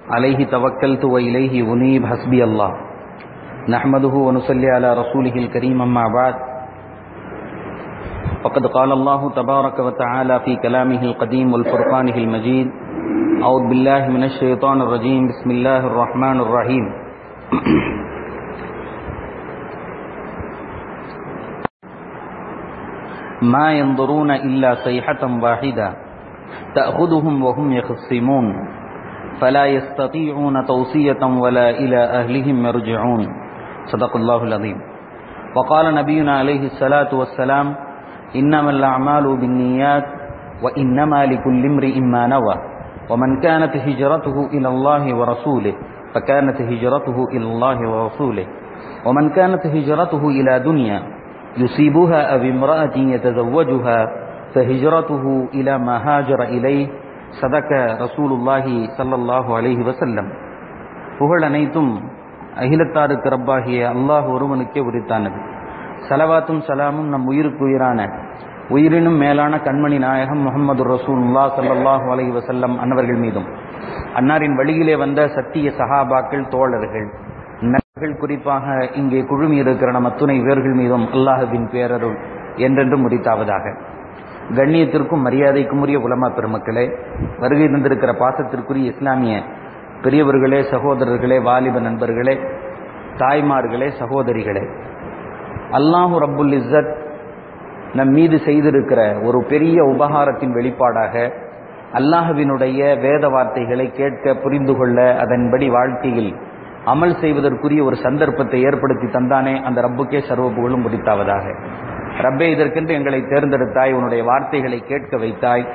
عليه توكلت وإليه أنيب حسبي الله نحمده ونصلي على رسوله الكريم أما بعد فقد قال الله تبارك وتعالى في كلامه القديم والفرقانه المجيد أعوذ بالله من الشيطان الرجيم بسم الله الرحمن الرحيم ما ينظرون إلا صيحة واحدة تأخذهم وهم يخصمون فلا يستطيعون توصية ولا إلى أهلهم يرجعون صدق الله العظيم وقال نبينا عليه الصلاة والسلام إنما الأعمال بالنيات وإنما لكل امرئ ما نوى ومن كانت هجرته إلى الله ورسوله فكانت هجرته إلى الله ورسوله ومن كانت هجرته إلى دنيا يصيبها أو امرأة يتزوجها فهجرته إلى ما هاجر إليه சதக்க ரசூலுல்லாஹி சல்லல்லாஹு அலைஹி வசல்லம் புகழ் அனைத்தும் அகிலத்தாருக்கு ரப்பாகிய அல்லாஹ் ஒருவனுக்கே உரித்தானது சலவாத்தும் சலாமும் நம் உயிருக்கு உயிரான உயிரினும் மேலான கண்மணி நாயகம் முகமது ரசூல்லா சல்லல்லாஹு அலைஹி வசல்லம் அன்னவர்கள் மீதும் அன்னாரின் வழியிலே வந்த சத்திய சஹாபாக்கள் தோழர்கள் நண்பர்கள் குறிப்பாக இங்கே குழுமி இருக்கிற நம் அத்துணை வேர்கள் மீதும் அல்லாஹுவின் பேரருள் என்றென்றும் முடித்தாவதாக கண்ணியத்திற்கும் மரியாதைக்கும் உரிய உலமா பெருமக்களே வருகை தந்திருக்கிற பாசத்திற்குரிய இஸ்லாமிய பெரியவர்களே சகோதரர்களே வாலிப நண்பர்களே தாய்மார்களே சகோதரிகளே அல்லாஹு ரப்புல் இஸ்ஸத் நம் மீது செய்திருக்கிற ஒரு பெரிய உபகாரத்தின் வெளிப்பாடாக அல்லாஹுவினுடைய வேத வார்த்தைகளை கேட்க புரிந்து கொள்ள அதன்படி வாழ்க்கையில் அமல் செய்வதற்குரிய ஒரு சந்தர்ப்பத்தை ஏற்படுத்தி தந்தானே அந்த ரப்புக்கே சர்வ புகழும் முடித்தாவதாக ரப்பே இதற்கென்று எங்களை தேர்ந்தெடுத்தாய் உன்னுடைய வார்த்தைகளை கேட்க வைத்தாய்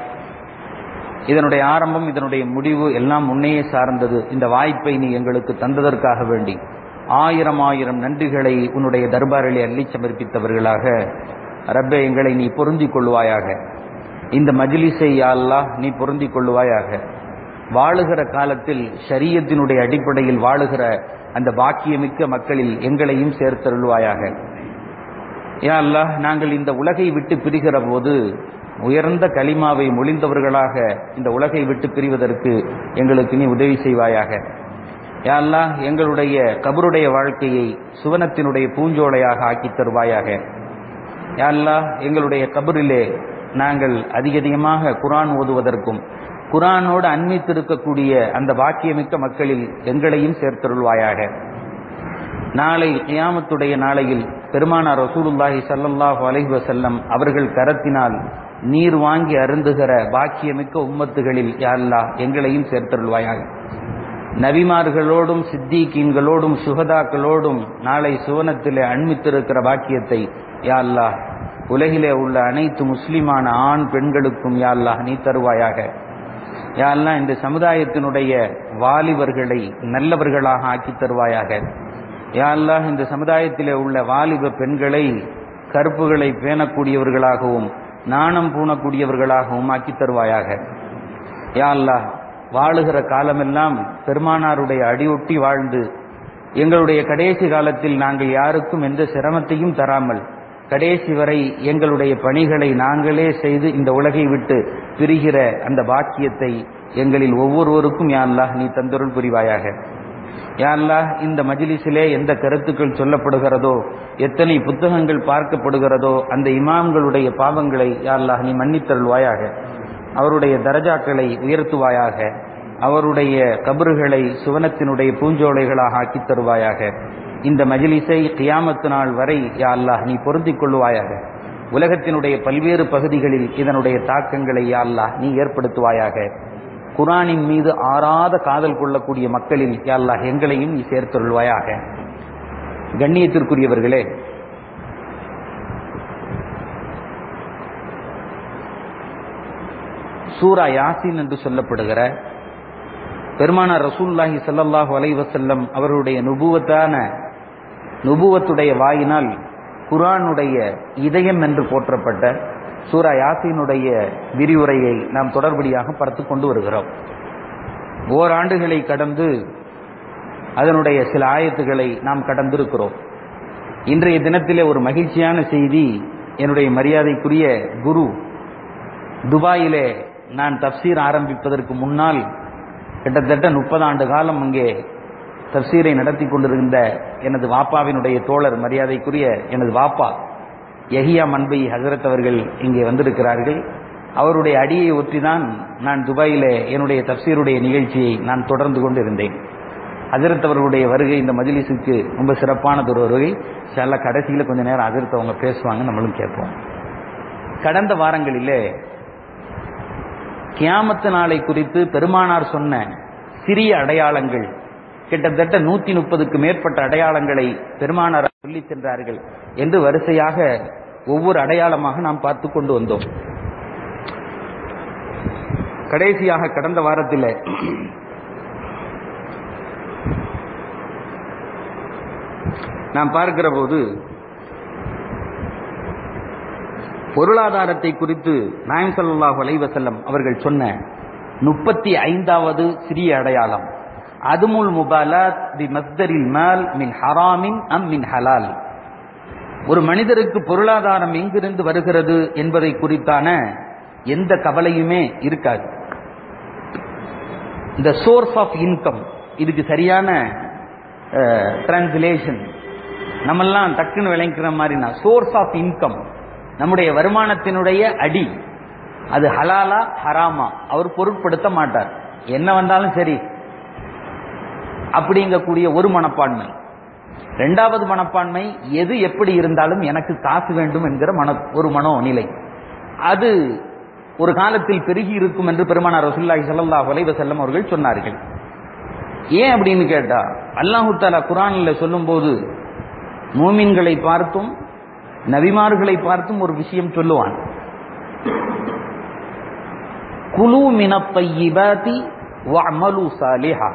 இதனுடைய ஆரம்பம் இதனுடைய முடிவு எல்லாம் முன்னையே சார்ந்தது இந்த வாய்ப்பை நீ எங்களுக்கு தந்ததற்காக வேண்டி ஆயிரம் ஆயிரம் நன்றிகளை உன்னுடைய தர்பாரிலே அள்ளி சமர்ப்பித்தவர்களாக ரப்பே எங்களை நீ பொருந்திக் கொள்வாயாக இந்த மஜிலிசை அல்லா நீ பொருந்திக் கொள்வாயாக வாழுகிற காலத்தில் ஷரியத்தினுடைய அடிப்படையில் வாழுகிற அந்த பாக்கியமிக்க மக்களில் எங்களையும் சேர்த்தருள்வாயாக யா அல்லாஹ் நாங்கள் இந்த உலகை விட்டு பிரிகிற போது உயர்ந்த களிமாவை மொழிந்தவர்களாக இந்த உலகை விட்டு பிரிவதற்கு எங்களுக்கு நீ உதவி செய்வாயாக யா அல்லாஹ் எங்களுடைய கபருடைய வாழ்க்கையை சுவனத்தினுடைய பூஞ்சோலையாக ஆக்கி தருவாயாக யா அல்லாஹ் எங்களுடைய கபரிலே நாங்கள் அதிக அதிகமாக குரான் ஓதுவதற்கும் குரானோடு அன்மித்திருக்கக்கூடிய அந்த பாக்கியமிக்க மக்களில் எங்களையும் சேர்த்தருள்வாயாக நாளை கியாமத்துடைய நாளையில் பெருமானார் ரசூலுல்லாஹி சல்லல்லாஹு அலைஹி வசல்லம் அவர்கள் கரத்தினால் நீர் வாங்கி அருந்துகிற பாக்கியமிக்க உம்மத்துகளில் யாழ்லா எங்களையும் சேர்த்தருள்வாயாக நபிமார்களோடும் சித்திகீன்களோடும் சுகதாக்களோடும் நாளை சுவனத்திலே அண்மித்திருக்கிற பாக்கியத்தை யாழ்லா உலகிலே உள்ள அனைத்து முஸ்லிமான ஆண் பெண்களுக்கும் யாழ்லா நீ தருவாயாக யாழ்லா இந்த சமுதாயத்தினுடைய வாலிபர்களை நல்லவர்களாக ஆக்கி தருவாயாக யாழ்லாஹ் இந்த சமுதாயத்திலே உள்ள வாலிப பெண்களை கருப்புகளை பேணக்கூடியவர்களாகவும் நாணம் பூணக்கூடியவர்களாகவும் ஆக்கி தருவாயாக யாழ்லாஹ் வாழுகிற காலமெல்லாம் பெருமானாருடைய அடியொட்டி வாழ்ந்து எங்களுடைய கடைசி காலத்தில் நாங்கள் யாருக்கும் எந்த சிரமத்தையும் தராமல் கடைசி வரை எங்களுடைய பணிகளை நாங்களே செய்து இந்த உலகை விட்டு பிரிகிற அந்த பாக்கியத்தை எங்களில் ஒவ்வொருவருக்கும் யாழ்லாஹ் நீ தந்தொருள் புரிவாயாக யாழ்லா இந்த மஜிலிஸிலே எந்த கருத்துக்கள் சொல்லப்படுகிறதோ எத்தனை புத்தகங்கள் பார்க்கப்படுகிறதோ அந்த இமாம்களுடைய பாவங்களை யாழ்லாஹ் நீ மன்னித்தருள்வாயாக அவருடைய தரஜாக்களை உயர்த்துவாயாக அவருடைய கபறுகளை சுவனத்தினுடைய பூஞ்சோலைகளாக ஆக்கி தருவாயாக இந்த மஜிலிஸை கியாமத்து நாள் வரை யாழ்லாஹ் நீ பொருந்திக் கொள்ளுவாயாக உலகத்தினுடைய பல்வேறு பகுதிகளில் இதனுடைய தாக்கங்களை யாழ்லாஹ் நீ ஏற்படுத்துவாயாக குரானின் மீது ஆறாத காதல் கொள்ளக்கூடிய மக்களில் யாழ்லாஹ் எங்களையும் நீ சேர்த்தருள்வாயாக கண்ணியத்திற்குரியவர்களே சூரா யாசின் என்று சொல்லப்படுகிற பெருமானார் ரசூல்லாஹி சல்லாஹூ அலைவசல்லம் அவர்களுடைய நுபுவத்தான நுபுவத்துடைய வாயினால் குரானுடைய இதயம் என்று போற்றப்பட்ட சூரா யாசினுடைய விரிவுரையை நாம் தொடர்படியாக பார்த்து கொண்டு வருகிறோம் ஓராண்டுகளை கடந்து அதனுடைய சில ஆயத்துகளை நாம் கடந்திருக்கிறோம் இன்றைய தினத்திலே ஒரு மகிழ்ச்சியான செய்தி என்னுடைய மரியாதைக்குரிய குரு துபாயிலே நான் தப்சீர் ஆரம்பிப்பதற்கு முன்னால் கிட்டத்தட்ட முப்பது ஆண்டு காலம் அங்கே தப்சீரை நடத்தி கொண்டிருந்த எனது வாப்பாவினுடைய தோழர் மரியாதைக்குரிய எனது வாப்பா யஹியா மன்பை ஹசரத் அவர்கள் இங்கே வந்திருக்கிறார்கள் அவருடைய அடியை ஒற்றிதான் நான் துபாயிலே என்னுடைய தப்சீருடைய நிகழ்ச்சியை நான் தொடர்ந்து கொண்டு இருந்தேன் ஹசரத் அவர்களுடைய வருகை இந்த மஜ்லிஸுக்கு ரொம்ப சிறப்பானது ஒரு வருகை சில கடைசியில் கொஞ்ச நேரம் ஹசரத் அவங்க பேசுவாங்க நம்மளும் கேட்போம் கடந்த வாரங்களிலே கியாமத்து நாளை குறித்து பெருமானார் சொன்ன சிறிய அடையாளங்கள் கிட்டத்தட்ட நூத்தி முப்பதுக்கு மேற்பட்ட அடையாளங்களை பெருமானார் சொல்லி சென்றார்கள் என்று வரிசையாக ஒவ்வொரு அடையாளமாக நாம் பார்த்து கொண்டு வந்தோம் கடைசியாக கடந்த வாரத்தில் நாம் பார்க்கிற போது பொருளாதாரத்தை குறித்து நாயம் சல்லாஹு அலைவசல்லம் அவர்கள் சொன்ன முப்பத்தி ஐந்தாவது சிறிய அடையாளம் அதுமுல் முபாலாத் தி மஸ்தரில் மால் மின் ஹராமின் அம் மின் ஹலால் ஒரு மனிதருக்கு பொருளாதாரம் எங்கிருந்து வருகிறது என்பதை குறித்தான எந்த கவலையுமே இருக்காது இந்த சோர்ஸ் ஆஃப் இன்கம் இதுக்கு சரியான டிரான்ஸ்லேஷன் நம்மெல்லாம் டக்குன்னு விளங்கிக்கிற மாதிரினா சோர்ஸ் ஆஃப் இன்கம் நம்முடைய வருமானத்தினுடைய அடி அது ஹலாலா ஹராமா அவர் பொருட்படுத்த மாட்டார் என்ன வந்தாலும் சரி அப்படிங்கக்கூடிய ஒரு மனப்பான்மை இரண்டாவது மனப்பான்மை எது எப்படி இருந்தாலும் எனக்கு காசு வேண்டும் என்கிற மன ஒரு மனோ நிலை அது ஒரு காலத்தில் பெருகி இருக்கும் என்று பெருமானார் ரசூல்லாஹி ஸல்லல்லாஹு அலைஹி வஸல்லம் அவர்கள் சொன்னார்கள் ஏன் அப்படின்னு கேட்டா அல்லாஹு தாலா குரான்ல சொல்லும்போது மூமின்களை பார்த்தும் நபிமார்களை பார்த்தும் ஒரு விஷயம் சொல்லுவான் குலு மினப்பையிபாதி வஅமலு சாலிஹா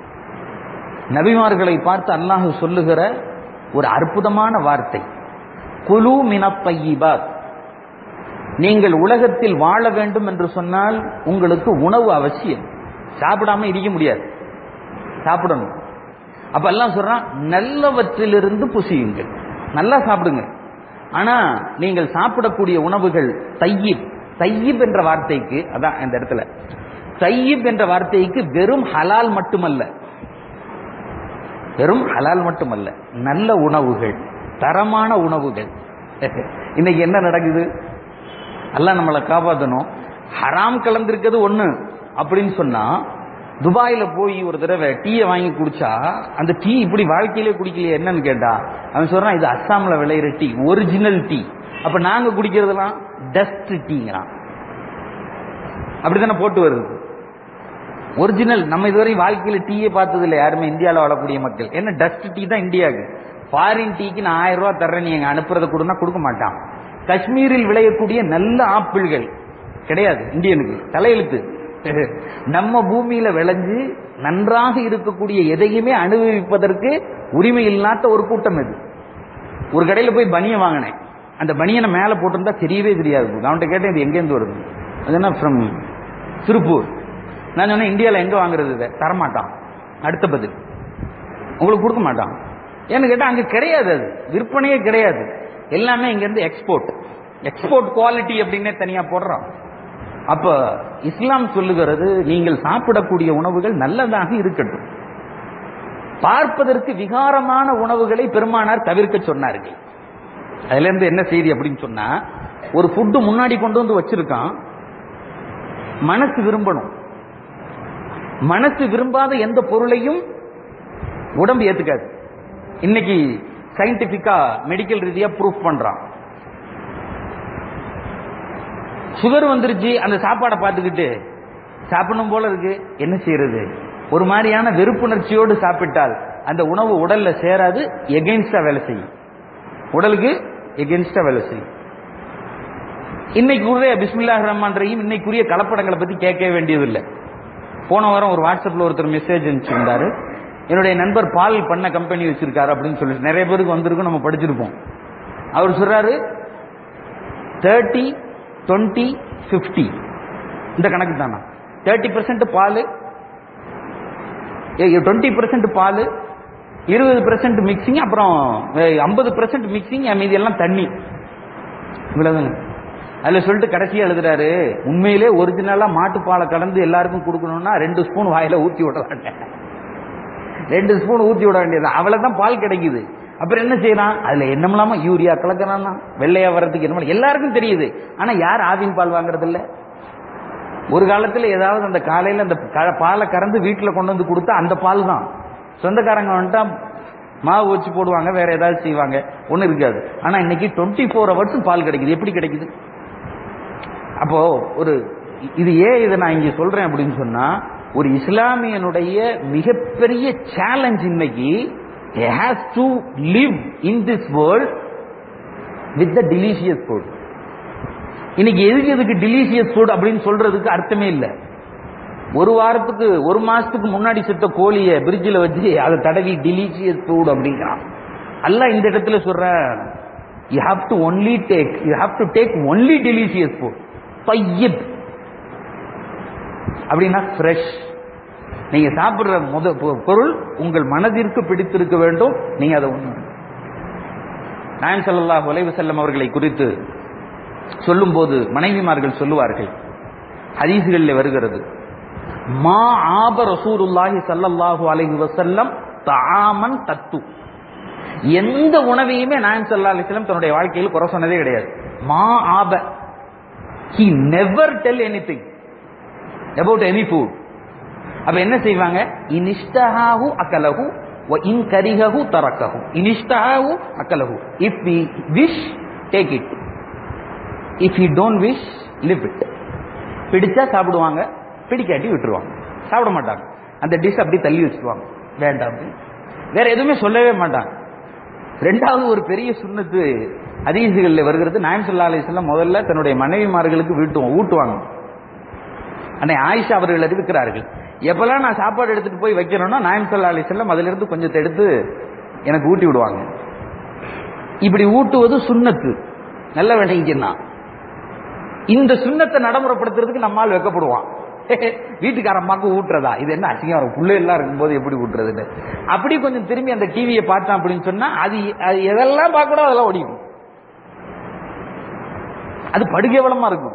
நபிமார்களை பார்த்து அல்லாஹ் சொல்லுகிற ஒரு அற்புதமான வார்த்தை குலு மினப்பையிபாத் நீங்கள் உலகத்தில் வாழ வேண்டும் என்று சொன்னால் உங்களுக்கு உணவு அவசியம் சாப்பிடாம இருக்க முடியாது சாப்பிடணும் அப்ப எல்லாம் சொல்றான் நல்லவற்றிலிருந்து புசியுங்கள் நல்லா சாப்பிடுங்க ஆனா நீங்கள் சாப்பிடக்கூடிய உணவுகள் தையிப் தையிப் என்ற வார்த்தைக்கு அதான் இந்த இடத்துல தையிப் என்ற வார்த்தைக்கு வெறும் ஹலால் மட்டுமல்ல வெறும் ஹலால் மட்டுமல்ல நல்ல உணவுகள் தரமான உணவுகள் இன்னைக்கு என்ன நடக்குது எல்லாம் நம்மளை காப்பாற்றணும் ஹராம் கலந்திருக்கிறது ஒண்ணு அப்படின்னு சொன்னா துபாயில போய் ஒரு தடவை டீயை வாங்கி குடிச்சா அந்த டீ இப்படி வாழ்க்கையிலே குடிக்கலையே என்னன்னு கேட்டா அவன் சொல்றான் இது அஸ்ஸாம்ல விளையிற டீ ஒரிஜினல் டீ அப்ப நாங்க குடிக்கிறதெல்லாம் டஸ்ட் டீங்கிறான் அப்படித்தானே போட்டு வருது ஒரிஜினல் நம்ம இதுவரை வாழ்க்கையில டீயே பார்த்தது இல்லை யாருமே இந்தியாவில் வாழக்கூடிய மக்கள் என்ன டஸ்ட் டீ தான் இந்தியாவுக்கு ஃபாரின் டீக்கு நான் ஆயிரம் ரூபாய் தர்றேன் நீ எங்க அனுப்புறத கொடுனா கொடுக்க மாட்டான் காஷ்மீரில் விளையக்கூடிய நல்ல ஆப்பிள்கள் கிடையாது இந்தியனுக்கு தலையெழுத்து நம்ம பூமியில விளைஞ்சு நன்றாக இருக்கக்கூடிய எதையுமே அனுபவிப்பதற்கு உரிமை இல்லாத ஒரு கூட்டம் இது ஒரு கடையில போய் பனியை வாங்கினேன் அந்த பனியனை மேல போட்டிருந்தா தெரியவே தெரியாது அவன்கிட்ட கேட்டேன் இது எங்கேருந்து வருது அது என்ன ஃப்ரம் திருப்பூர் நான் சொன்னேன் இந்தியாவில் எங்க வாங்குறது இதை தரமாட்டான் அடுத்த பதில் உங்களுக்கு கொடுக்க மாட்டான் ஏன்னு கேட்டா அங்க கிடையாது அது விற்பனையே கிடையாது எல்லாமே இங்க இருந்து எக்ஸ்போர்ட் எக்ஸ்போர்ட் குவாலிட்டி அப்படின்னே தனியா போடுறான் அப்ப இஸ்லாம் சொல்லுகிறது நீங்கள் சாப்பிடக்கூடிய உணவுகள் நல்லதாக இருக்கட்டும் பார்ப்பதற்கு விகாரமான உணவுகளை பெருமானார் தவிர்க்க சொன்னார்கள் அதுல இருந்து என்ன செய்தி அப்படின்னு சொன்னா ஒரு ஃபுட்டு முன்னாடி கொண்டு வந்து வச்சிருக்கான் மனசு விரும்பணும் மனசு விரும்பாத எந்த பொருளையும் உடம்பு ஏத்துக்காது இன்னைக்கு சயின்டிபிக்கா மெடிக்கல் ரீதியா ப்ரூஃப் பண்றான் சுகர் வந்துருச்சு அந்த சாப்பாடை பார்த்துக்கிட்டு சாப்பிடணும் போல இருக்கு என்ன செய்யறது ஒரு மாதிரியான வெறுப்புணர்ச்சியோடு சாப்பிட்டால் அந்த உணவு உடல்ல சேராது எகென்ஸ்டா வேலை செய்யும் உடலுக்கு எகென்ஸ்டா வேலை செய்யும் இன்னைக்குரிய பிஸ்மில்லாஹ் ரஹ்மான் ரஹீம் இன்னைக்குரிய கலப்படங்களை பத்தி கேட்க வேண்டியதில்லை போன வாரம் ஒரு வாட்ஸ்அப்ல ஒருத்தர் மெசேஜ் அனுப்பிச்சிருந்தாரு என்னுடைய நண்பர் பால் பண்ண கம்பெனி வச்சிருக்காரு அப்படின்னு சொல்லி நிறைய பேருக்கு வந்திருக்கும் நம்ம படிச்சிருப்போம் அவர் சொல்றாரு தேர்ட்டி டுவெண்ட்டி ஃபிஃப்டி இந்த கணக்கு தானா தேர்ட்டி பர்சன்ட் பால் டுவெண்ட்டி பர்சன்ட் பால் இருபது பர்சன்ட் மிக்சிங் அப்புறம் ஐம்பது பர்சன்ட் மிக்சிங் மீதி எல்லாம் தண்ணி இவ்வளவுதாங்க அதுல சொல்லிட்டு கடைசியா எழுதுறாரு உண்மையிலே ஒரிஜினலா மாட்டுப்பாலை கலந்து எல்லாருக்கும் கொடுக்கணும்னா ரெண்டு ஸ்பூன் வாயில ஊத்தி விடலாங்க ரெண்டு ஸ்பூன் ஊத்தி விட வேண்டியது அவ்வளவுதான் பால் கிடைக்குது அப்புறம் என்ன செய்யறான் அதுல என்னமில்லாம யூரியா கலக்கிறான் வெள்ளையா வர்றதுக்கு என்ன எல்லாருக்கும் தெரியுது ஆனா யார் ஆவின் பால் வாங்குறது இல்ல ஒரு காலத்துல ஏதாவது அந்த காலையில அந்த க- பாலை கறந்து வீட்டுல கொண்டு வந்து கொடுத்தா அந்த பால் தான் சொந்தக்காரங்க வந்துட்டா மாவு வச்சு போடுவாங்க வேற ஏதாவது செய்வாங்க ஒண்ணு இருக்காது ஆனா இன்னைக்கு டுவெண்ட்டி ஃபோர் ஹவர்ஸ் பால் கிடைக்குது எப்படி கிடைக்குது அப்போ ஒரு இது ஏன் இதை நான் இங்க சொல்றேன் அப்படின்னு சொன்னா ஒரு இஸ்லாமியனுடைய மிகப்பெரிய சேலஞ்ச் இன்னைக்கு has to live in this world with the delicious food இன்னைக்கு எதுக்கு எதுக்கு delicious ஃபுட் அப்படின்னு சொல்றதுக்கு அர்த்தமே இல்லை ஒரு வாரத்துக்கு ஒரு மாசத்துக்கு முன்னாடி செத்த கோழிய பிரிட்ஜில் வச்சு அதை தடவி delicious ஃபுட் அப்படிங்கிறான் அல்லாஹ் இந்த இடத்துல சொல்றேன் you have to only take you have to take only delicious food பையப் அப்படின்னா ஃப்ரெஷ் நீங்க சாப்பிடுற முத பொ- பொருள் உங்கள் மனதிற்கு பிடித்திருக்க வேண்டும் நீங்க அதை ஒண்ணு நாயம் ஸல்லல்லாஹு அலைஹி வஸல்லம் அவர்களை குறித்து சொல்லும்போது மனைவிமார்கள் சொல்லுவார்கள் ஹதீஸ்களில் வருகிறது மா ஆப ரசூலுல்லாஹி ஸல்லல்லாஹு அலைஹி வஸல்லம் தஆமன் தத்து எந்த உணவையுமே நாயம் ஸல்லல்லாஹு அலைஹி வஸல்லம் தன்னுடைய வாழ்க்கையில் குறை சொன்னதே கிடையாது மா ஆப he never tell anything about any food அப்ப என்ன செய்வாங்க இனிஷ்டஹாஹு அக்கலஹு வ இன் கரிஹஹு தரக்கஹு இனிஷ்டஹாஹு அக்கலஹு if we wish take it if you don't wish leave it பிடிச்சா சாப்பிடுவாங்க பிடிக்காட்டி விட்டுருவாங்க சாப்பிட மாட்டாங்க அந்த டிஷ் அப்படி தள்ளி வச்சுருவாங்க வேண்டாம் அப்படின்னு. வேற எதுவுமே சொல்லவே மாட்டாங்க ரெண்டாவது ஒரு பெரிய சுண்ணத்து ஹதீசுகளில் வருகிறது நாயம் ஸல்லல்லாஹு அலைஹி வஸல்லம் முதல்ல தன்னுடைய மனைவிமார்களுக்கு வீட்டுவோம் ஊட்டுவாங்க அன்னை ஆயிஷா அவர்கள் இருக்கிறார்கள் எப்பெல்லாம் நான் சாப்பாடு எடுத்துட்டு போய் வைக்கிறேனோ நாயம் ஸல்லல்லாஹு அலைஹி வஸல்லம் அதிலிருந்து இருந்து கொஞ்சத்தை எடுத்து எனக்கு ஊட்டி விடுவாங்க இப்படி ஊட்டுவது சுண்ணத்து நல்ல விளைஞ்சுன்னா இந்த சுண்ணத்தை நடைமுறைப்படுத்துறதுக்கு நம்மால் வைக்கப்படுவான் வீட்டுக்காரம்மாக்கு ஊட்டுறதா இது என்ன அசிங்கம் இருக்கும் புள்ள எல்லாம் இருக்கும்போது எப்படி ஊட்டுறதுன்னு அப்படி கொஞ்சம் திரும்பி அந்த டிவியை பார்த்தான் அப்படின்னு சொன்னா அது அது எதெல்லாம் பார்க்கணும் அதெல்லாம் ஓடிடும் அது படுகேவலமா இருக்கும்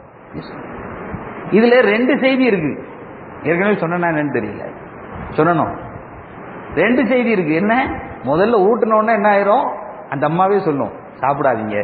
இதுல ரெண்டு செய்தி இருக்கு ஏற்கனவே சொன்னா என்னன்னு தெரியல சொல்லணும் ரெண்டு செய்தி இருக்கு என்ன முதல்ல ஊட்டின உடனே என்ன ஆயிரும் அந்த அம்மாவே சொல்லும் சாப்பிடாதீங்க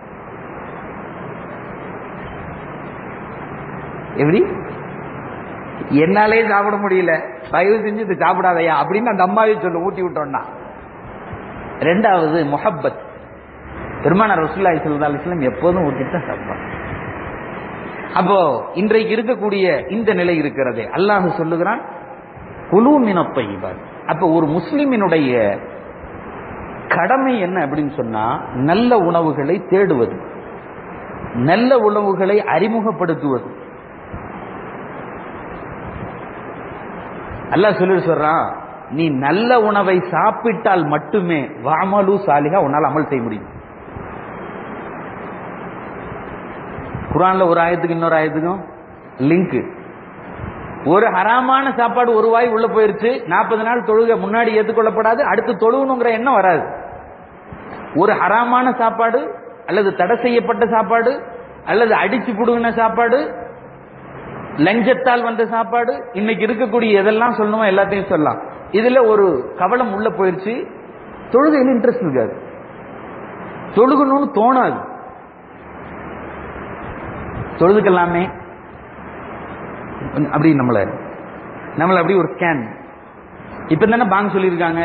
எப்படி என்னாலே சாப்பிட முடியல தயவு செஞ்சு இது சாப்பிடாதயா அப்படின்னு அந்த அம்மாவே சொல்லும் ஊட்டி விட்டோம்னா ரெண்டாவது முஹப்பத் பெருமானார் ரசூலுல்லாஹி ஸல்லல்லாஹு அலைஹி வஸல்லம் எப்போதும் ஊட்டிட்டு தான் சாப்பிடுவாங்க அப்போ இன்றைக்கு இருக்கக்கூடிய இந்த நிலை இருக்கிறதே அல்லாஹ் சொல்லுகிறான் குழு மினப்பைபார் அப்ப ஒரு முஸ்லிமினுடைய கடமை என்ன அப்படின்னு சொன்னா நல்ல உணவுகளை தேடுவது நல்ல உணவுகளை அறிமுகப்படுத்துவது அல்லாஹ் சொல்லி சொல்றான் நீ நல்ல உணவை சாப்பிட்டால் மட்டுமே வாமலு சாலிகா உன்னால் அமல் செய்ய முடியும் குரான்ல ஒரு ஆயத்துக்கு இன்னொரு ஆயத்துக்கும் லிங்க் ஒரு ஹராமான சாப்பாடு ஒரு வாய் உள்ள போயிருச்சு நாற்பது நாள் தொழுக முன்னாடி ஏற்றுக்கொள்ளப்படாது அடுத்து தொழுகணுங்கிற எண்ணம் வராது ஒரு ஹராமான சாப்பாடு அல்லது தடை செய்யப்பட்ட சாப்பாடு அல்லது அடிச்சு புடுங்கின சாப்பாடு லஞ்சத்தால் வந்த சாப்பாடு இன்னைக்கு இருக்கக்கூடிய எதெல்லாம் சொல்லணுமோ எல்லாத்தையும் சொல்லலாம் இதுல ஒரு கவலம் உள்ள போயிருச்சு தொழுகையில் இன்ட்ரெஸ்ட் இருக்காது தொழுகணும்னு தோணாது தொழுதுக்கலாமே அப்படி நம்மள நம்மள அப்படி ஒரு ஸ்கேன் இப்ப தானே பாங்க சொல்லியிருக்காங்க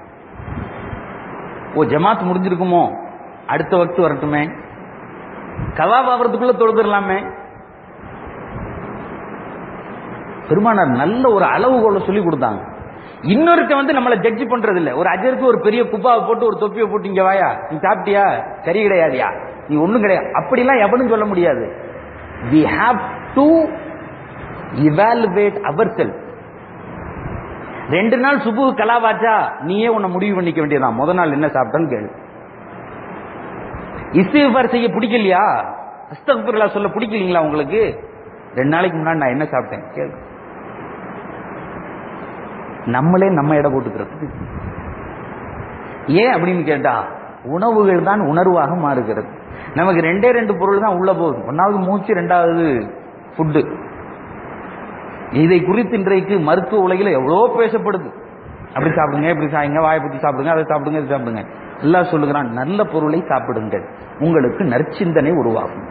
ஓ ஜமாத் முடிஞ்சிருக்குமோ அடுத்த வக்து வரட்டுமே கவா பாவறதுக்குள்ள தொழுதுடலாமே பெருமானார் நல்ல ஒரு அளவுகோல சொல்லி கொடுத்தாங்க இன்னொருத்த வந்து நம்மளை ஜட்ஜ் பண்றது இல்ல ஒரு அஜருக்கு ஒரு பெரிய குப்பாவை போட்டு ஒரு தொப்பியை போட்டு இங்க வாயா நீ சாப்பிட்டியா கறி கிடையாதியா நீ ஒண்ணும் கிடையாது அப்படிலாம் எவனும் சொல்ல முடியாது we have to evaluate our self ரெண்டு நாள் சுபு கலாவாச்சா நீயே உன்னை முடிவு பண்ணிக்க வேண்டியதான் முத நாள் என்ன சாப்பிட்டேன்னு கேளு இஸ்திஃபார் செய்ய பிடிக்கலையா அஸ்தக்பிருல்லா சொல்ல பிடிக்கலீங்களா உங்களுக்கு ரெண்டு நாளைக்கு முன்னாடி நான் என்ன சாப்பிட்டேன் கேளு நம்மளே நம்ம இடம் போட்டுக்கிறது ஏன் அப்படின்னு கேட்டா உணவுகள் தான் உணர்வாக மாறுகிறது நமக்கு ரெண்டே ரெண்டு பொருள் தான் உள்ள போகுது ஒன்னாவது மூச்சு ரெண்டாவது ஃபுட்டு இதை குறித்து இன்றைக்கு மருத்துவ உலகில் எவ்வளோ பேசப்படுது அப்படி சாப்பிடுங்க இப்படி சாப்பிடுங்க வாயை பத்தி சாப்பிடுங்க அதை சாப்பிடுங்க இதை சாப்பிடுங்க எல்லாம் சொல்லுகிறான் நல்ல பொருளை சாப்பிடுங்கள் உங்களுக்கு நற்சிந்தனை உருவாகும்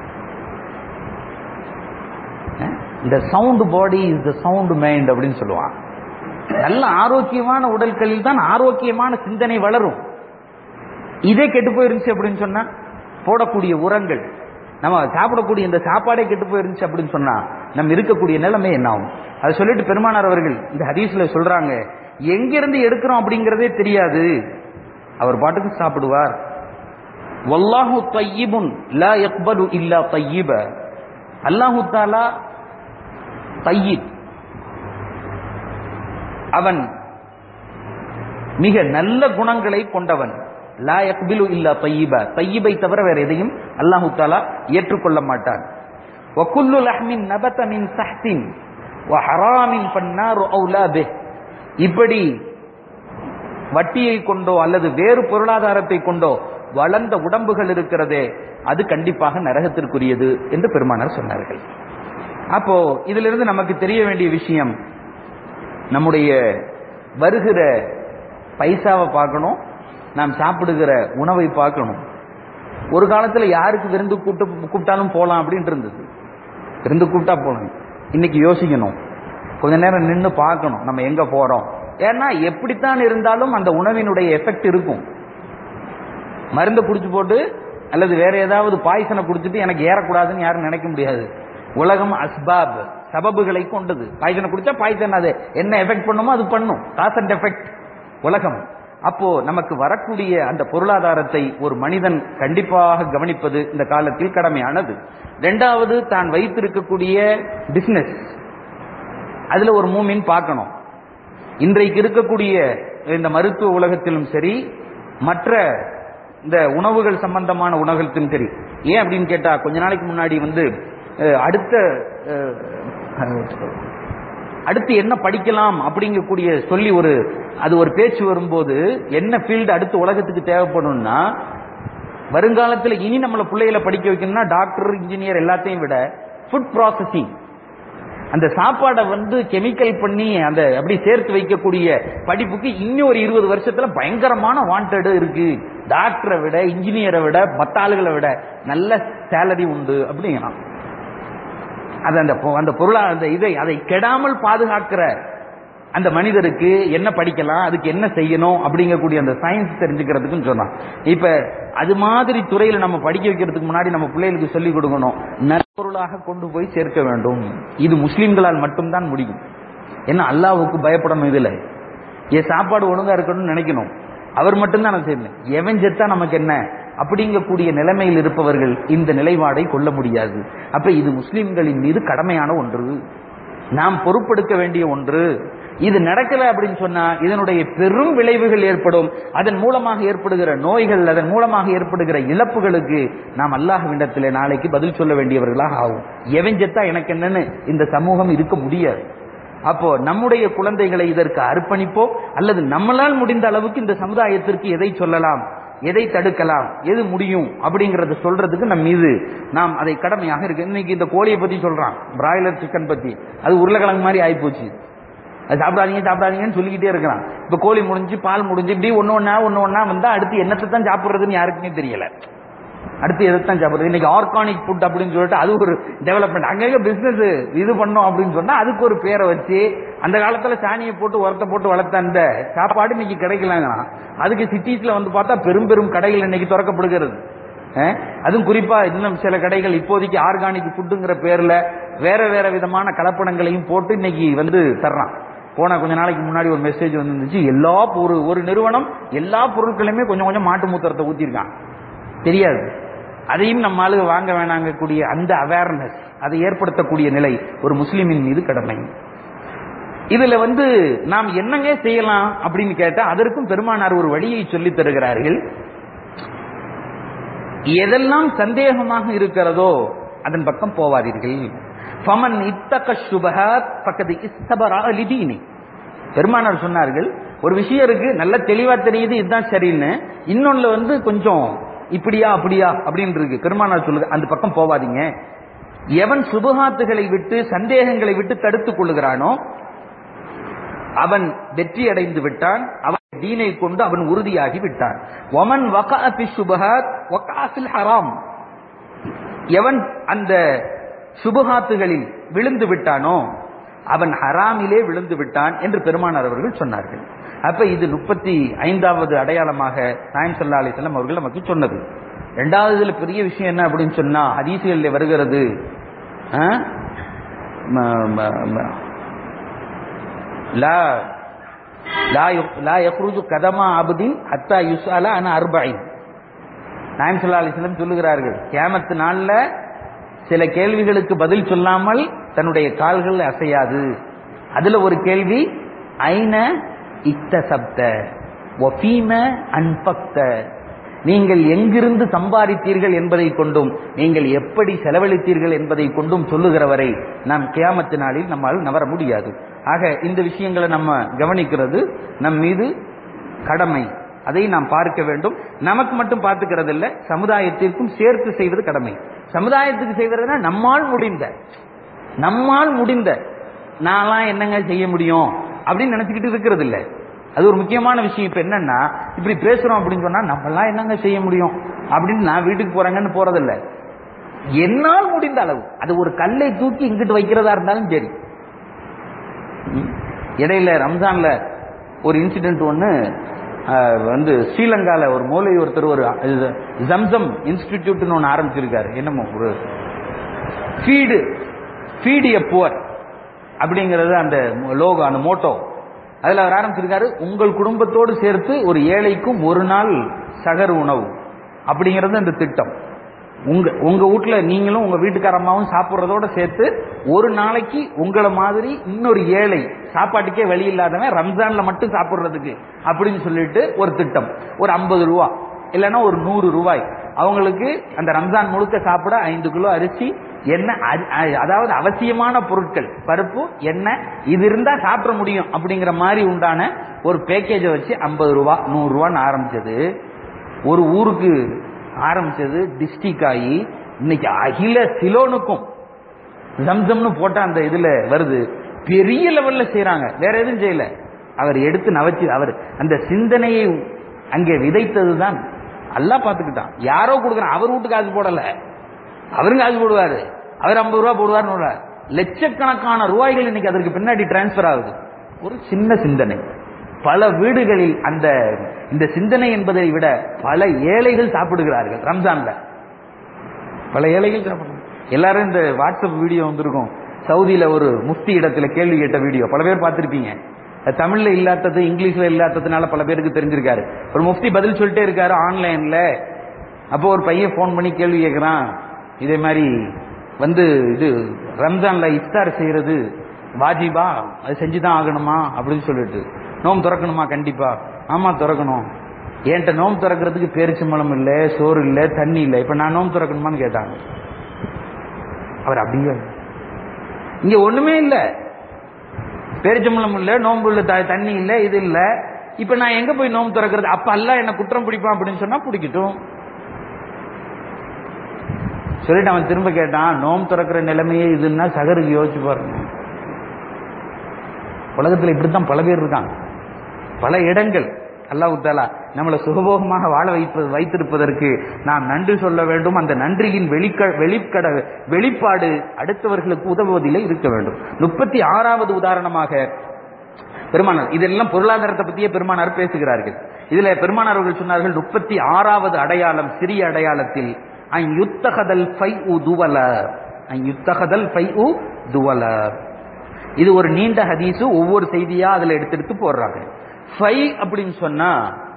இந்த sound body is the sound mind அப்படின்னு சொல்லுவான் நல்ல ஆரோக்கியமான உடல்களில் தான் ஆரோக்கியமான சிந்தனை வளரும் இதே கெட்டு போயிருந்துச்சு அப்படின்னு சொன்னா போடக்கூடிய உரங்கள் நம்ம சாப்பிடக்கூடிய இந்த சாப்பாடே கெட்டு போயிருந்துச்சு அப்படின்னு சொன்னா நம்ம இருக்கக்கூடிய நிலைமை என்ன ஆகும் அதை சொல்லிட்டு பெருமானார் அவர்கள் இந்த ஹதீஸ்ல சொல்றாங்க எங்கிருந்து எடுக்கிறோம் அப்படிங்கறதே தெரியாது அவர் பாட்டுக்கு சாப்பிடுவார் வல்லாஹு தையிபுன் லா யக்பலு இல்லா தையிப அல்லாஹு தாலா தையிப் அவன் மிக நல்ல குணங்களை கொண்டவன் லா யக்பிலு இல்லா தையிப தையிபை தவிர வேற எதையும் அல்லாஹு தாலா ஏற்றுக்கொள்ள மாட்டான் வகுல்லு லஹ்மின் நபத மின் சஹ்தின் வ ஹராமின் பன்னாரு அவுலா பிஹ் இப்படி வட்டியை கொண்டோ அல்லது வேறு பொருளாதாரத்தை கொண்டோ வளர்ந்த உடம்புகள் இருக்கிறதே அது கண்டிப்பாக நரகத்திற்குரியது என்று பெருமானார் சொன்னார்கள் அப்போ இதிலிருந்து நமக்கு தெரிய வேண்டிய விஷயம் நம்முடைய வருகிற பைசாவை பார்க்கணும் நாம் சாப்பிடுகிற உணவை பார்க்கணும் ஒரு காலத்துல யாருக்கு விருந்து கூட்டு கூப்பிட்டாலும் போலாம் அப்படின்ட்டு இருந்தது விருந்து கூப்பிட்டா போகணும் இன்னைக்கு யோசிக்கணும் கொஞ்ச நேரம் நின்று பார்க்கணும் நம்ம எங்க போறோம் ஏன்னா எப்படித்தான் இருந்தாலும் அந்த உணவினுடைய எஃபெக்ட் இருக்கும் மருந்தை குடிச்சு போட்டு அல்லது வேற ஏதாவது பாய்சனை குடிச்சிட்டு எனக்கு ஏறக்கூடாதுன்னு யாரும் நினைக்க முடியாது உலகம் அஸ்பாப் சபபுகளை கொண்டது பாய்சனை குடிச்சா பாய்சன் அது என்ன எஃபெக்ட் பண்ணுமோ அது பண்ணும் காஸ் அண்ட் எஃபெக்ட் உலகம் அப்போ நமக்கு வரக்கூடிய அந்த பொருளாதாரத்தை ஒரு மனிதன் கண்டிப்பாக கவனிப்பது இந்த காலத்தில் கடமையானது ரெண்டாவது தான் வைத்திருக்கக்கூடிய பிசினஸ் அதுல ஒரு மூமின் பார்க்கணும் இன்றைக்கு இருக்கக்கூடிய இந்த மருத்துவ உலகத்திலும் சரி மற்ற இந்த உணவுகள் சம்பந்தமான உணவுகளுக்கும் சரி ஏன் அப்படின்னு கேட்டா கொஞ்ச நாளைக்கு முன்னாடி வந்து அஹ், அடுத்த அஹ், அடுத்து என்ன படிக்கலாம் அப்படிங்கக்கூடிய சொல்லி ஒரு அது ஒரு பேச்சு வரும்போது என்ன ஃபீல்டு அடுத்து உலகத்துக்கு தேவைப்படும்னா வருங்காலத்தில் இனி நம்மள பிள்ளைகளை படிக்க வைக்கணும்னா டாக்டர் இன்ஜினியர் எல்லாத்தையும் விட ஃபுட் ப்ராசஸிங் அந்த சாப்பாடை வந்து கெமிக்கல் பண்ணி அந்த அப்படி சேர்த்து வைக்கக்கூடிய படிப்புக்கு இன்னும் ஒரு இருபது வருஷத்துல பயங்கரமான வாண்டட் இருக்கு டாக்டரை விட இன்ஜினியரை விட மத்த ஆளுகளை விட நல்ல சேலரி உண்டு அப்படிங்கிறான் அது அந்த பொ- அந்த பொருளா அந்த இதை அதை கெடாமல் பாதுகாக்கிற அந்த மனிதருக்கு என்ன படிக்கலாம் அதுக்கு என்ன செய்யணும் அப்படிங்கக்கூடிய அந்த சயின்ஸ் தெரிஞ்சுக்கிறதுக்குன்னு சொன்னான் இப்ப அது மாதிரி துறையில நம்ம படிக்க வைக்கிறதுக்கு முன்னாடி நம்ம பிள்ளைகளுக்கு சொல்லிக் கொடுக்கணும் நற்பொருளாக கொண்டு போய் சேர்க்க வேண்டும் இது முஸ்லிம்களால் மட்டும்தான் முடியும் என்ன அல்லாஹ்வுக்கு பயப்படணும் இதுல என் சாப்பாடு ஒழுங்கா இருக்கணும்னு நினைக்கணும் அவர் மட்டும்தான் நான் செய்யணும் எவன் செத்தா நமக்கு என்ன அப்படிங்கக்கூடிய நிலைமையில் இருப்பவர்கள் இந்த நிலைப்பாடை கொள்ள முடியாது அப்ப இது முஸ்லிம்களின் மீது கடமையான ஒன்று நாம் பொறுப்பெடுக்க வேண்டிய ஒன்று இது நடக்கல அப்படின்னு சொன்னா இதனுடைய பெரும் விளைவுகள் ஏற்படும் அதன் மூலமாக ஏற்படுகிற நோய்கள் அதன் மூலமாக ஏற்படுகிற இழப்புகளுக்கு நாம் அல்லாஹ்விடத்திலே நாளைக்கு பதில் சொல்ல வேண்டியவர்களாக ஆகும் எவன் செத்தா எனக்கு என்னன்னு இந்த சமூகம் இருக்க முடியாது அப்போ நம்முடைய குழந்தைகளை இதற்கு அர்ப்பணிப்போம் அல்லது நம்மளால் முடிந்த அளவுக்கு இந்த சமுதாயத்திற்கு எதை சொல்லலாம் எதை தடுக்கலாம் எது முடியும் அப்படிங்கறத சொல்றதுக்கு நம் மீது நாம் அதை கடமையாக இருக்கு இன்னைக்கு இந்த கோழியை பத்தி சொல்றான் பிராய்லர் சிக்கன் பத்தி அது உருளைக்கிழங்கு மாதிரி ஆயிப்போச்சு அது சாப்பிடாதீங்க சாப்பிடாதீங்கன்னு சொல்லிக்கிட்டே இருக்கிறான் இப்ப கோழி முடிஞ்சு பால் முடிஞ்சு இப்படி ஒண்ணு ஒண்ணா ஒண்ணு ஒண்ணா வந்தா அடுத்து என்னத்தை தான் சாப்பிடுறதுன்னு யாருக்குமே தெரியல அடுத்து எதைத்தான் சாப்பிடுறது இன்னைக்கு ஆர்கானிக் ஃபுட் அப்படின்னு சொல்லிட்டு அது ஒரு டெவலப்மெண்ட் அங்கங்க பிசினஸ் இது பண்ணோம் அப்படின்னு சொன்னா அதுக்கு ஒரு பேரை வச்சு அந்த காலத்துல சாணியை போட்டு உரத்தை போட்டு வளர்த்த அந்த சாப்பாடு இன்னைக்கு கிடைக்கலாங்கிறான் அதுக்கு சிட்டிஸ்ல வந்து பார்த்தா பெரும் பெரும் கடைகள் இன்னைக்கு திறக்கப்படுகிறது அஹ், அதுவும் குறிப்பா இன்னும் சில கடைகள் இப்போதைக்கு ஆர்கானிக் ஃபுட்டுங்கிற பேர்ல வேற வேற விதமான கலப்படங்களையும் போட்டு இன்னைக்கு வந்து தர்றான் போன கொஞ்ச நாளைக்கு முன்னாடி ஒரு மெசேஜ் வந்துருந்துச்சு எல்லா ஒரு ஒரு நிறுவனம் எல்லா பொருட்களையுமே கொஞ்சம் கொஞ்சம் மாட்டு மூத்திரத்தை ஊத்திருக்கான் தெரியாது அதையும் நம்ம ஆளுங்க வாங்க வேணாங்கக்கூடிய அந்த அவேர்னஸ் அதை ஏற்படுத்தக்கூடிய நிலை ஒரு முஸ்லிமின் மீது கடமை இதுல வந்து நாம் என்னங்க செய்யலாம் அப்படின்னு கேட்டா அதற்கும் பெருமானார் ஒரு வழியை சொல்லித் தருகிறார்கள் எதெல்லாம் சந்தேகமாக இருக்கிறதோ அதன் பக்கம் போவாதீர்கள் ஃபமன் இத்தக சுபஹாத் பக்கத்து இஸ்தபரா லிதீனி பெருமானார் சொன்னார்கள் ஒரு விஷயம் இருக்கு நல்ல தெளிவா தெரியுது இதுதான் சரின்னு இன்னொன்னு வந்து கொஞ்சம் இப்படியா அப்படியா அப்படின்னு இருக்கு பெருமானார் சொல்லுங்க அந்த பக்கம் போவாதீங்க எவன் சுபகாத்துகளை விட்டு சந்தேகங்களை விட்டு தடுத்துக் கொள்ளுகிறானோ அவன் வெற்றி அடைந்து விட்டான் அவன் தீனை கொண்டு அவன் உறுதியாகி விட்டான் ஒமன் வகாஃபி சுபஹாத் வகாஃபில் ஹராம் எவன் அந்த சுபஹாத்துகளில் விழுந்து விட்டானோ அவன் ஹராமிலே விழுந்து விட்டான் என்று பெருமானார் அவர்கள் சொன்னார்கள் அப்ப இது முப்பத்தி ஐந்தாவது அடையாளமாக நாயம் சல்லா அலிஸ்லாம் அவர்கள் நமக்கு சொன்னது ரெண்டாவது இதுல பெரிய விஷயம் என்ன அப்படின்னு சொன்னா ஹதீசுகளில் வருகிறது ஆ? ம- ம- ம- லா லா யு- லா யக்ருஜு கதமா அபுதின் ஹத்தா யுஸ்அல அன அர்பைன் நாயம் சல்லா அலிஸ்லம் சொல்லுகிறார்கள் கியாமத்து நாள்ல சில கேள்விகளுக்கு பதில் சொல்லாமல் தன்னுடைய கால்கள் அசையாது அதுல ஒரு கேள்வி ஐன இத்த சப்த ஒபீம அன்பக்த நீங்கள் எங்கிருந்து சம்பாதித்தீர்கள் என்பதை கொண்டும் நீங்கள் எப்படி செலவழித்தீர்கள் என்பதை கொண்டும் சொல்லுகிற வரை நாம் கியாமத்து நாளில் நம்மால் நவர முடியாது ஆக இந்த விஷயங்களை நம்ம கவனிக்கிறது நம் மீது கடமை அதை நாம் பார்க்க வேண்டும் நமக்கு மட்டும் பார்த்துக்கிறது இல்ல சமுதாயத்திற்கும் சேர்த்து செய்வது கடமை சமுதாயத்துக்கு செய்வதுனா நம்மால் முடிந்த நம்மால் முடிந்த நான்லாம் என்னங்க செய்ய முடியும் அப்படின்னு நினைச்சுக்கிட்டு இருக்கிறது இல்ல அது ஒரு முக்கியமான விஷயம் இப்ப என்னன்னா இப்படி பேசுறோம் அப்படின்னு சொன்னா நம்மலாம் என்னங்க செய்ய முடியும் அப்படின்னு நான் வீட்டுக்கு போறேங்கன்னு போறதில்ல என்னால் முடிந்த அளவு அது ஒரு கல்லை தூக்கி இங்கிட்டு வைக்கிறதா இருந்தாலும் சரி ம். இடையில ரம்ஜான்ல ஒரு இன்சிடென்ட் ஒன்று வந்து ஸ்ரீலங்கால ஒரு மூலை ஒருத்தர் ஒரு இது, ஜம்சம் இன்ஸ்டிடியூட்னு ஒன்று ஆரம்பிச்சிருக்காரு என்னமோ ஒரு ஃபீடு ஃபீடு எ புவர் அப்படிங்கிறது அந்த லோகோ அந்த மோட்டோ அதுல அவர் ஆரம்பிச்சிருக்காரு உங்கள் குடும்பத்தோடு சேர்த்து ஒரு ஏழைக்கும் ஒரு நாள் சகர் உணவு அப்படிங்கிறது அந்த திட்டம் உங்க உங்க வீட்ல நீங்களும் உங்க வீட்டுக்காரம்மாவும் சாப்பிடுறதோட சேர்த்து ஒரு நாளைக்கு உங்களை மாதிரி இன்னொரு ஏழை சாப்பாட்டுக்கே வழி இல்லாதவன் ரம்ஜான்ல மட்டும் சாப்பிடுறதுக்கு அப்படின்னு சொல்லிட்டு ஒரு திட்டம் ஒரு ஐம்பது ரூபா இல்லைன்னா ஒரு நூறு ரூபாய் அவங்களுக்கு அந்த ரம்ஜான் முழுக்க சாப்பிட ஐந்து கிலோ அரிசி எண்ணெய் அ- அ- அதாவது அவசியமான பொருட்கள் பருப்பு எண்ணெய் இது இருந்தா சாப்பிட முடியும் அப்படிங்கிற மாதிரி உண்டான ஒரு பேக்கேஜை வச்சு ஐம்பது ரூபா நூறு ரூபான்னு ஆரம்பிச்சது ஒரு ஊருக்கு ஆரம்பிச்சது டிஸ்ட்ரிக் ஆகி இன்னைக்கு அகில சிலோனுக்கும் ஜம்சம்னு போட்ட அந்த இதுல வருது பெரிய லெவல்ல செய்றாங்க வேற எதுவும் செய்யல அவர் எடுத்து நவச்சு அவர் அந்த சிந்தனையை அங்கே விதைத்ததுதான் அல்லா பாத்துக்கிட்டான் யாரோ கொடுக்குறான் அவர் வீட்டு காசு போடல அவரும் காசு போடுவாரு அவர் ஐம்பது ரூபா போடுவாருன்னு லட்சக்கணக்கான ரூபாய்கள் இன்னைக்கு அதற்கு பின்னாடி டிரான்ஸ்பர் ஆகுது ஒரு சின்ன சிந்தனை பல வீடுகளில் அந்த இந்த சிந்தனை என்பதை விட பல ஏழைகள் சாப்பிடுகிறார்கள் ரம்ஜான்ல பல ஏழைகள் சாப்பிடுறாங்க எல்லாரும் இந்த வாட்ஸ்அப் வீடியோ வந்திருக்கும் சவுதியில ஒரு முஃப்தி இடத்துல கேள்வி கேட்ட வீடியோ பல பேர் பார்த்திருப்பீங்க அது தமிழ்ல இல்லாதது இங்கிலீஷ்ல இல்லாததுனால பல பேருக்கு தெரிஞ்சிருக்காரு ஒரு முஃப்தி பதில் சொல்லிட்டே இருக்காரு ஆன்லைன்ல அப்போ ஒரு பையன் ஃபோன் பண்ணி கேள்வி கேட்கறான் இதே மாதிரி வந்து இது ரம்ஜான்ல இஃப்தார் செய்யறது வாஜிபா அது செஞ்சுதான் ஆகணுமா அப்படின்னு சொல்லிட்டு நோம் திறக்கணுமா கண்டிப்பா ஆமா திறக்கணும் என்கிட்ட நோம் திறக்கிறதுக்கு பேரிச்சம்பழம் இல்ல சோறு இல்ல தண்ணி இல்ல இப்ப நான் நோம் திறக்கணுமான்னு கேட்டாங்க அவர் அப்படியே இங்க ஒண்ணுமே இல்ல பேரிச்சம்பழம் இல்ல நோம்பு இல்ல த- தண்ணி இல்ல இது இல்ல இப்ப நான் எங்க போய் நோம்பு திறக்கிறது அப்ப அல்ல என்ன குற்றம் பிடிப்பான் அப்படின்னு சொன்னா பிடிக்கட்டும் சொல்லிட்டு அவன் திரும்ப கேட்டான் நோம் திறக்கிற நிலைமையே இதுன்னா சகருக்கு யோசிச்சு பாருங்க உலகத்துல இப்படித்தான் பல பேர் இருக்காங்க பல இடங்கள் அல்லாஹ் தாலா நம்மளை சுகபோகமாக வாழ வைப்பது வைத்திருப்பதற்கு நாம் நன்றி சொல்ல வேண்டும் அந்த நன்றியின் வெளிக்க வெளிக்கட வெளிப்பாடு அடுத்தவர்களுக்கு உதவுவதிலே இருக்க வேண்டும் முப்பத்தி ஆறாவது உதாரணமாக பெருமானார் இதெல்லாம் பொருளாதாரத்தை பத்தியே பெருமானார் பேசுகிறார்கள் இதுல பெருமானார் அவர்கள் சொன்னார்கள் முப்பத்தி ஆறாவது அடையாளம் சிறிய அடையாளத்தில் அன் யுத்தகதல் ஃபை உ துவல அன் யுத்தகதல் ஃபை உ துவல இது ஒரு நீண்ட ஹதீஸு ஒவ்வொரு செய்தியா அதுல எடுத்து எடுத்து போடுறாங்க ஃபை அப்படின்னு சொன்னா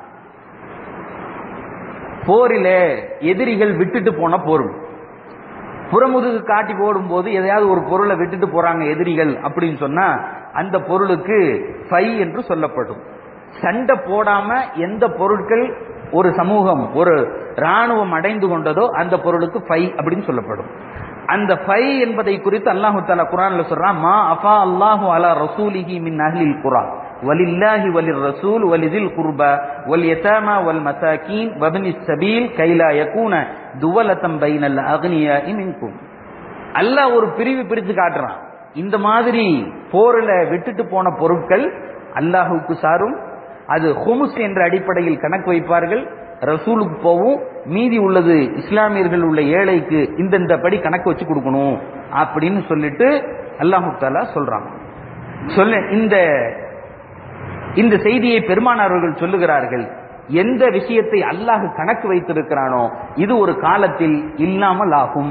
போரிலே எதிரிகள் விட்டுட்டு போன பொருள் புறமுதுகு காட்டி போடும்போது எதையாவது ஒரு பொருளை விட்டுட்டு போறாங்க எதிரிகள் அப்படின்னு சொன்னா அந்த பொருளுக்கு ஃபை என்று சொல்லப்படும் சண்டை போடாம எந்த பொருட்கள் ஒரு சமூகம் ஒரு ராணுவம் அடைந்து கொண்டதோ அந்த பொருளுக்கு ஃபை அப்படின்னு சொல்லப்படும் அந்த ஃபை என்பதை குறித்து அல்லாஹு தாலா குரான்ல சொல்றான் மா அஃபா அல்லாஹு அலா ரசூலிஹி மின் அஹ்லில் குரான் ولله وللرسول ولذي القربى واليتامى والمساكين وابن السبيل كي لا يكون دولة بين الأغنياء منكم அல்லாஹ் ஒரு பிரிவு பிரித்து காட்டுறான் இந்த மாதிரி போரில் விட்டுட்டு போன பொருட்கள் அல்லாஹுக்கு சாரும் அது ஹுமுஸ் என்ற அடிப்படையில் கணக்கு வைப்பார்கள் ரசூலுக்கு போவும் மீதி உள்ளது இஸ்லாமியர்கள் உள்ள ஏழைக்கு இந்தந்த படி கணக்கு வச்சு கொடுக்கணும் அப்படின்னு சொல்லிட்டு அல்லாஹு தாலா சொல்றாங்க சொல்ல இந்த இந்த செய்தியை பெருமானார்கள் சொல்லுகிறார்கள் எந்த விஷயத்தை அல்லாஹ் கணக்கு வைத்திருக்கிறானோ இது ஒரு காலத்தில் இல்லாமல் ஆகும்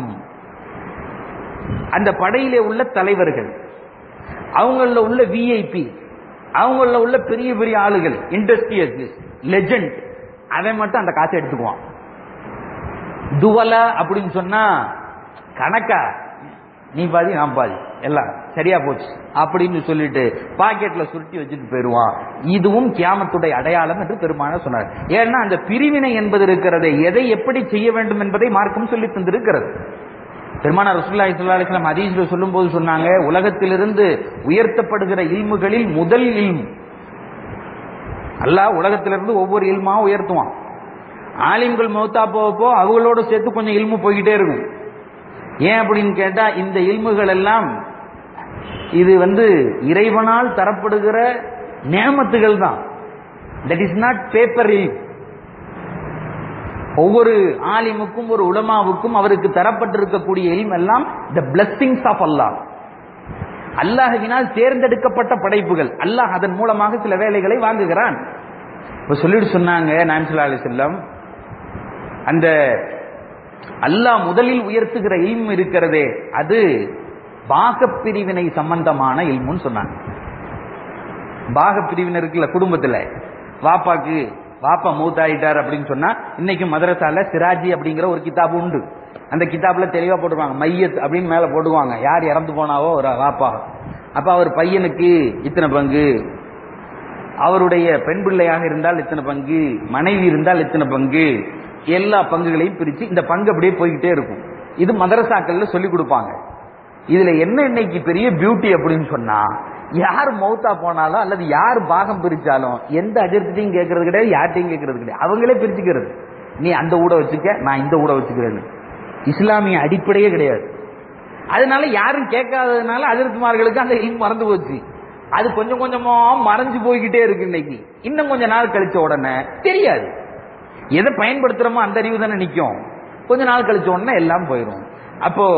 அந்த படையிலே உள்ள தலைவர்கள் அவங்கள உள்ள விஐபி அவங்கள உள்ள பெரிய பெரிய ஆளுகள் இண்டஸ்ட்ரியலிஸ்ட் லெஜண்ட் அவன் மட்டும் அந்த காசை எடுத்துக்குவான் துவலா அப்படின்னு சொன்னா கணக்கா நீ பாதி நான் பாதி எல்லாம் சரியா போச்சு அப்படின்னு சொல்லிட்டு பாக்கெட்ல சுருட்டி வச்சுட்டு போயிருவான் இதுவும் கியாமத்துடைய அடையாளம் என்று பெருமான சொன்னார் ஏன்னா அந்த பிரிவினை என்பது இருக்கிறது எதை எப்படி செய்ய வேண்டும் என்பதை மார்க்கம் சொல்லி தந்திருக்கிறது பெருமான ரசூல்லாய் ஸல்லல்லாஹு அலைஹி வஸல்லம் ஹதீஸ்ல சொல்லும்போது சொன்னாங்க உலகத்திலிருந்து உயர்த்தப்படுகிற இல்முகளில் முதல் இல்மு அல்லாஹ் உலகத்திலிருந்து ஒவ்வொரு இல்மா உயர்த்துவான் ஆலிம்கள் மௌத்தா போகப்போ அவங்களோட சேர்த்து கொஞ்சம் இல்மு போய்கிட்டே இருக்கும் ஏன் அப்படின்னு கேட்டா இந்த இல்முகள் எல்லாம் இது வந்து இறைவனால் தரப்படுகிற நேமத்துகள் தான் தட் இஸ் நாட் பேப்பர் இல் ஒவ்வொரு ஆலிமுக்கும் ஒரு உலமாவுக்கும் அவருக்கு தரப்பட்டிருக்கக்கூடிய இல்ம் எல்லாம் த பிளஸ்ஸிங்ஸ் ஆஃப் அல்லாஹ் அல்லாஹுவினால் தேர்ந்தெடுக்கப்பட்ட படைப்புகள் அல்லாஹ் அதன் மூலமாக சில வேலைகளை வாங்குகிறான் இப்ப சொல்லிட்டு சொன்னாங்க நான்சல்லா அலி செல்லம் அந்த அல்லாஹ் முதலில் உயர்த்துகிற இல்ம் இருக்கிறதே அது பாகப் பிரிவினை சம்பந்தமான இல்முன்னு சொன்னாங்க பாகப் பிரிவினை இருக்குல்ல குடும்பத்துல வாப்பாக்கு வாப்பா மூத்தாயிட்டார் அப்படின்னு சொன்னா இன்னைக்கு மதரசால சிராஜி அப்படிங்கிற ஒரு கிதாபு உண்டு அந்த கிதாப்ல தெளிவா போட்டுருவாங்க மையத் அப்படின்னு மேல போடுவாங்க யார் இறந்து போனாவோ ஒரு வாப்பா அப்ப அவர் பையனுக்கு இத்தனை பங்கு அவருடைய பெண் பிள்ளையாக இருந்தால் இத்தனை பங்கு மனைவி இருந்தால் இத்தனை பங்கு எல்லா பங்குகளையும் பிரிச்சு இந்த பங்கு அப்படியே போய்கிட்டே இருக்கும் இது மதரசாக்கள்ல சொல்லி கொடுப்பாங்க இதுல என்ன இன்னைக்கு பெரிய பியூட்டி அப்படின்னு சொன்னா யார் மௌத்தா போனாலும் அல்லது யார் பாகம் பிரிச்சாலும் எந்த அஜர்த்திட்டையும் கேட்கறது கிடையாது யார்ட்டையும் கேட்கறது கிடையாது அவங்களே பிரிச்சுக்கிறது நீ அந்த ஊட வச்சுக்க நான் இந்த ஊட வச்சுக்கிறேன்னு இஸ்லாமிய அடிப்படையே கிடையாது அதனால யாரும் கேட்காததுனால அதிர்த்துமார்களுக்கு அந்த இல்ம் மறந்து போச்சு அது கொஞ்சம் கொஞ்சமா மறைஞ்சு போய்கிட்டே இருக்கு இன்னைக்கு இன்னும் கொஞ்ச நாள் கழிச்ச உடனே தெரியாது எதை பயன்படுத்துறோமோ அந்த அறிவு தானே நிக்கும் கொஞ்ச நாள் கழிச்ச உடனே எல்லாம் போயிடும் அப்போ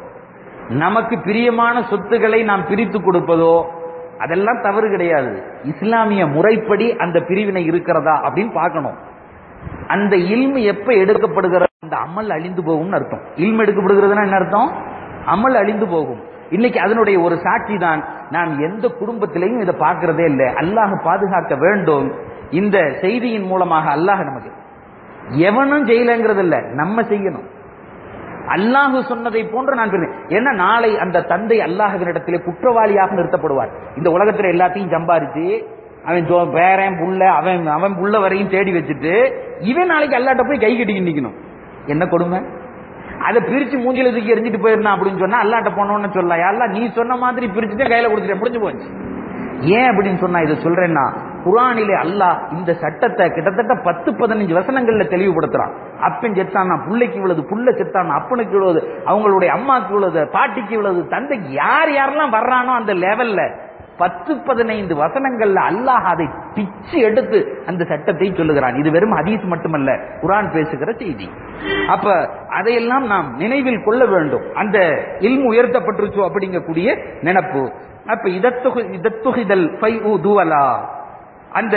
நமக்கு பிரியமான சொத்துக்களை நாம் பிரித்து கொடுப்பதோ அதெல்லாம் தவறு கிடையாது இஸ்லாமிய முறைப்படி அந்த பிரிவினை இருக்கிறதா அப்படின்னு பார்க்கணும் அந்த இல்மு எப்ப எடுக்கப்படுகிற அந்த அமல் அழிந்து போகும்னு அர்த்தம் இல்மு எடுக்கப்படுகிறதுனா என்ன அர்த்தம் அமல் அழிந்து போகும் இன்னைக்கு அதனுடைய ஒரு சாட்சி தான் நாம் எந்த குடும்பத்திலையும் இதை பார்க்கிறதே இல்லை அல்லாஹ் பாதுகாக்க வேண்டும் இந்த செய்தியின் மூலமாக அல்லாஹ் நமக்கு எவனும் செய்யலங்கிறது இல்ல நம்ம செய்யணும் அல்லாஹு சொன்னதை போன்று நான் பெறுவேன் ஏன்னா நாளை அந்த தந்தை அல்லாஹுவினிடத்திலே குற்றவாளியாக நிறுத்தப்படுவார் இந்த உலகத்துல எல்லாத்தையும் சம்பாரிச்சு அவன் ஜோ- பேரன் புள்ள அவன் அவன் புள்ள வரையும் தேடி வச்சுட்டு இவன் நாளைக்கு அல்லாட்ட போய் கை கட்டிக்கு நிக்கணும் என்ன கொடுமை அதை பிரிச்சு மூஞ்சில தூக்கி எரிஞ்சிட்டு போயிருந்தான் அப்படின்னு சொன்னா அல்லாட்ட போனோம்னு சொல்லலாம் யாரெல்லாம் நீ சொன்ன மாதிரி பிரிச்சுட்டு கையில கொடுத்துட்டேன் முடிஞ்சு போச்சு ஏன் அப்படின்னு சொன்னா இதை சொல்றேன்னா குரானிலே அல்லாஹ் இந்த சட்டத்தை கிட்டத்தட்ட பத்து பதினஞ்சு வசனங்கள்ல தெளிவுபடுத்துறான் அப்பன் செத்தானா புள்ளைக்கு இவ்வளவு புள்ள செத்தானா அப்பனுக்கு இவ்வளவு அவங்களுடைய அம்மாக்கு இவ்வளவு பாட்டிக்கு இவ்வளவு தந்தைக்கு யார் யாரெல்லாம் வர்றானோ அந்த லெவல்ல பத்து பதினைந்து வசனங்கள்ல அல்லாஹ் அதை பிச்சு எடுத்து அந்த சட்டத்தை சொல்லுகிறான் இது வெறும் ஹதீஸ் மட்டுமல்ல குரான் பேசுகிற செய்தி அப்ப அதையெல்லாம் நாம் நினைவில் கொள்ள வேண்டும் அந்த இல்மு உயர்த்தப்பட்டுருச்சோ அப்படிங்கக்கூடிய நினப்பு அப்ப இதத்துகு இதத்துகிதல் ஃபை துவலா அந்த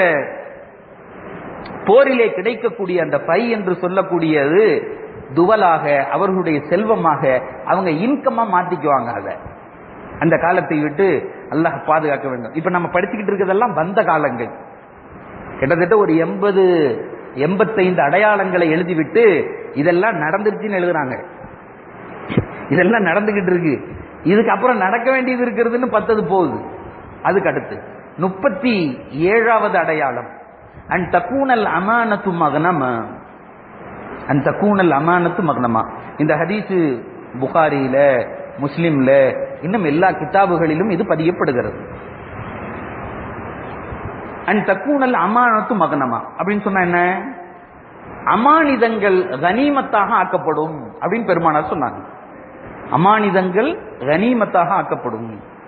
போரிலே கிடைக்கக்கூடிய அந்த பை என்று சொல்லக்கூடியது துவலாக அவர்களுடைய செல்வமாக அவங்க இன்கமா மாத்திக்குவாங்க அதை அந்த காலத்தை விட்டு அல்லாஹ் பாதுகாக்க வேண்டும் இப்ப நம்ம படிச்சுக்கிட்டு இருக்கிறதெல்லாம் வந்த காலங்கள் கிட்டத்தட்ட ஒரு எண்பது எண்பத்தைந்து அடையாளங்களை எழுதிவிட்டு இதெல்லாம் நடந்துருச்சுன்னு எழுதுறாங்க இதெல்லாம் நடந்துகிட்டு இருக்கு இதுக்கப்புறம் நடக்க வேண்டியது இருக்கிறதுன்னு பத்தது போகுது அதுக்கு அடுத்து முப்பத்தி ஏழாவது அடையாளம் அன் தக்கூனல் அமானத்து மகனம அன் தக்கூனல் அமானத்து மகனமா இந்த ஹதீஸ் புகாரியில முஸ்லிம்ல இன்னும் எல்லா கிதாபுகளிலும் இது பதியப்படுகிறது அண்ட் தக்கூனல் அமானத்து மகனமா அப்படின்னு சொன்னா என்ன அமானிதங்கள் கனிமத்தாக ஆக்கப்படும் அப்படின்னு பெருமானார் சொன்னாங்க அமானிதங்கள் கனிமத்தாக ஆக்கப்படும்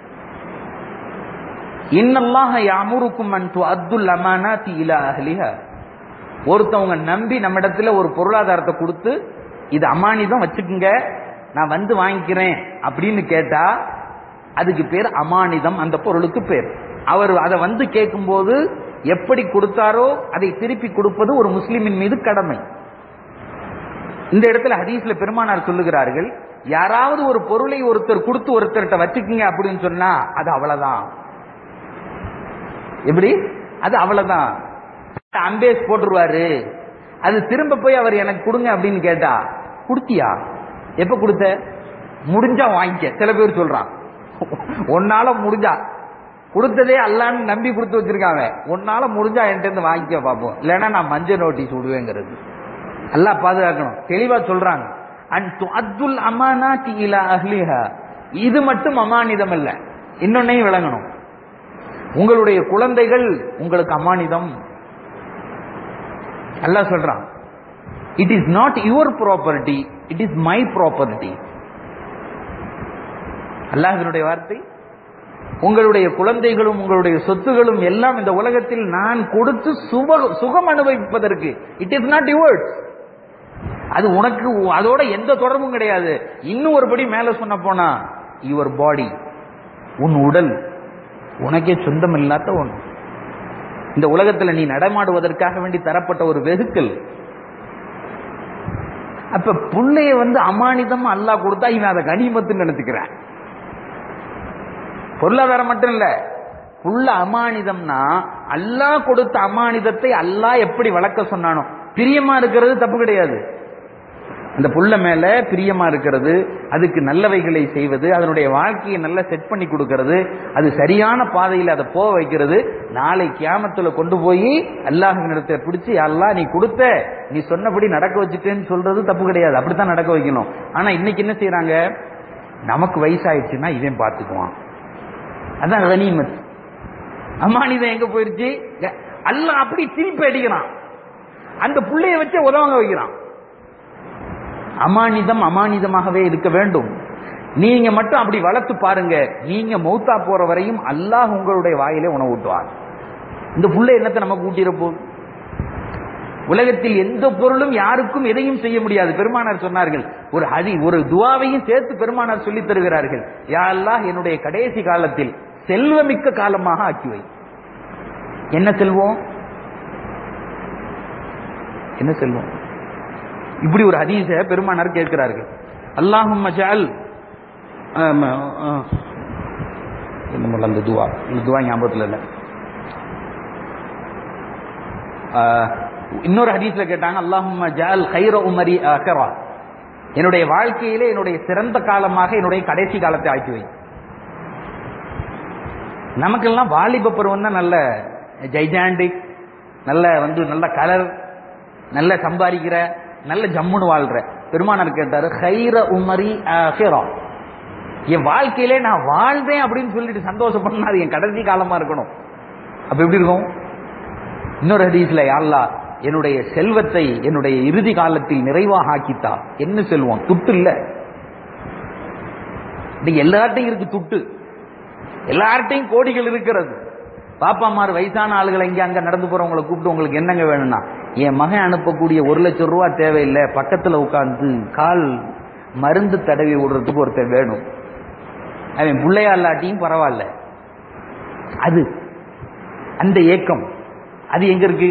இன்னல்லாஹ யாமுருக்கும் அன் துஅத்துல் அமானாத்தி இலா அஹ்லிஹா ஒருத்தவங்க நம்பி நம்ம இடத்துல ஒரு பொருளாதாரத்தை கொடுத்து இது அமானிதம் வச்சுக்குங்க நான் வந்து வாங்கிக்கிறேன் அப்படின்னு கேட்டா அதுக்கு பேர் அமானிதம் அந்த பொருளுக்கு பேர் அவர் அதை வந்து கேட்கும்போது எப்படி கொடுத்தாரோ அதை திருப்பி கொடுப்பது ஒரு முஸ்லிமின் மீது கடமை இந்த இடத்துல ஹதீஸ்ல பெருமானார் சொல்லுகிறார்கள் யாராவது ஒரு பொருளை ஒருத்தர் கொடுத்து ஒருத்தர்கிட்ட வச்சுக்கீங்க அப்படின்னு சொன்னா அது அவ்வளவுதான் எப்படி அது அவ்வளவுதான் அம்பேஸ் போட்டுருவாரு அது திரும்ப போய் அவர் எனக்கு கொடுங்க அப்படின்னு கேட்டா கொடுத்தியா எப்ப கொடுத்த முடிஞ்சா வாங்கிக்க சில பேர் சொல்றான் உன்னால முடிஞ்சா கொடுத்ததே அல்லான்னு நம்பி கொடுத்து வச்சிருக்காங்க உன்னால முடிஞ்சா என்கிட்ட இருந்து வாங்கிக்க பார்ப்போம் இல்லைன்னா நான் மஞ்சள் நோட்டீஸ் விடுவேங்கிறது எல்லாம் பாதுகாக்கணும் தெளிவா சொல்றாங்க அண்ட் அத்துல் அமானா இலா அஹ்லிஹா இது மட்டும் அமானிதம் இல்ல இன்னொன்னையும் விளங்கணும் உங்களுடைய குழந்தைகள் உங்களுக்கு அமானிதம் அல்லாஹ் சொல்றான் it is not your property it is my property அல்லாஹினுடைய வார்த்தை உங்களுடைய குழந்தைகளும் உங்களுடைய சொத்துகளும் எல்லாம் இந்த உலகத்தில் நான் கொடுத்து சுப சுகம் அனுபவிப்பதற்கு இட் இஸ் நாட் யுவர்ஸ் அது உனக்கு அதோட எந்த தொடர்பும் கிடையாது இன்னும் ஒருபடி மேல சொன்ன போனா யுவர் பாடி உன் உடல் உனக்கே சொந்தம் இல்லாத ஒன்று இந்த உலகத்துல நீ நடமாடுவதற்காக வேண்டி தரப்பட்ட ஒரு வெகுக்கள் அப்ப புள்ளைய வந்து அமானிதம் அல்லாஹ் கொடுத்தா இவன் அதை கனிமத்துன்னு நினைச்சுக்கிறான் பொருளாதாரம் மட்டும் இல்ல புள்ள அமானிதம்னா அல்லாஹ் கொடுத்த அமானிதத்தை அல்லாஹ் எப்படி வளர்க்க சொன்னானோ பிரியமா இருக்கிறது தப்பு கிடையாது அந்த புள்ள மேல பிரியமா இருக்கிறது அதுக்கு நல்லவைகளை செய்வது அதனுடைய வாழ்க்கையை நல்லா செட் பண்ணி கொடுக்கிறது அது சரியான பாதையில் அதை போக வைக்கிறது நாளை கியாமத்துல கொண்டு போய் அல்லாஹினிடத்தை பிடிச்சி அல்லாஹ் நீ கொடுத்த நீ சொன்னபடி நடக்க வச்சுட்டேன்னு சொல்றது தப்பு கிடையாது அப்படித்தான் நடக்க வைக்கணும் ஆனா இன்னைக்கு என்ன செய்யறாங்க நமக்கு வயசாயிடுச்சுன்னா இவன் பார்த்துக்குவான் அதான் கனிமத் அம்மானிதம் எங்க போயிருச்சு அல்லாஹ் அப்படி திருப்பி அடிக்கிறான் அந்த புள்ளைய வச்சு உதவங்க வைக்கிறான் அமானிதம் அமானிதமாகவே இருக்க வேண்டும் நீங்க மட்டும் அப்படி வளர்த்து பாருங்க நீங்க மௌத்தா போற வரையும் அல்லாஹ் உங்களுடைய வாயிலே உணவு ஊட்டுவார் இந்த புள்ள என்னத்தை நமக்கு ஊட்டிற போகுது உலகத்தில் எந்த பொருளும் யாருக்கும் எதையும் செய்ய முடியாது பெருமானார் சொன்னார்கள் ஒரு ஹதி ஒரு துவாவையும் சேர்த்து பெருமானார் சொல்லித் தருகிறார்கள் யா அல்லாஹ் என்னுடைய கடைசி காலத்தில் செல்வமிக்க காலமாக ஆக்கி வை என்ன செல்வம் என்ன செல்வம் இப்படி ஒரு ஹதீஸ பெருமானார் கேட்கிறார்கள் அல்லாஹும் மஜால் என்னமல்ல அந்த துவா இந்த துவா ஞாபகத்தில் இல்லை இன்னொரு ஹதீஸ்ல கேட்டாங்க அல்லாஹும் ஜால் கைர உமரி அகரா என்னுடைய வாழ்க்கையிலே என்னுடைய சிறந்த காலமாக என்னுடைய கடைசி காலத்தை ஆக்கி வை நமக்கெல்லாம் வாலிப பருவம் தான் நல்ல ஜைஜாண்டிக் நல்ல வந்து நல்ல கலர் நல்ல சம்பாதிக்கிற நல்ல ஜம்முன்னு வாழ்ற பெருமானார் கேட்டாரு ஹைர உமரி ஆஹிரா என் வாழ்க்கையிலே நான் வாழ்ந்தேன் அப்படின்னு சொல்லிட்டு சந்தோஷப்படணும் அது என் கடைசி காலமா இருக்கணும் அப்ப எப்படி இருக்கும் இன்னொரு ஹதீஸ்ல அல்லா என்னுடைய செல்வத்தை என்னுடைய இறுதி காலத்தில் நிறைவாக ஆக்கித்தா என்ன செல்வம் துட்டு இல்ல இன்னைக்கு எல்லார்ட்டையும் இருக்கு துட்டு எல்லார்ட்டையும் கோடிகள் இருக்கிறது பாப்பாமார் வயசான ஆளுகளை இங்க அங்க நடந்து போறவங்களை கூப்பிட்டு உங்களுக்கு என்னங்க வேணும்னா என் மகன் அனுப்பக்கூடிய ஒரு லட்சம் ரூபா தேவையில்லை பக்கத்துல உட்கார்ந்து கால் மருந்து தடவி விடுறதுக்கு ஒருத்தர் வேணும் அவன் பிள்ளையா இல்லாட்டியும் பரவாயில்ல அது அந்த ஏக்கம் அது எங்க இருக்கு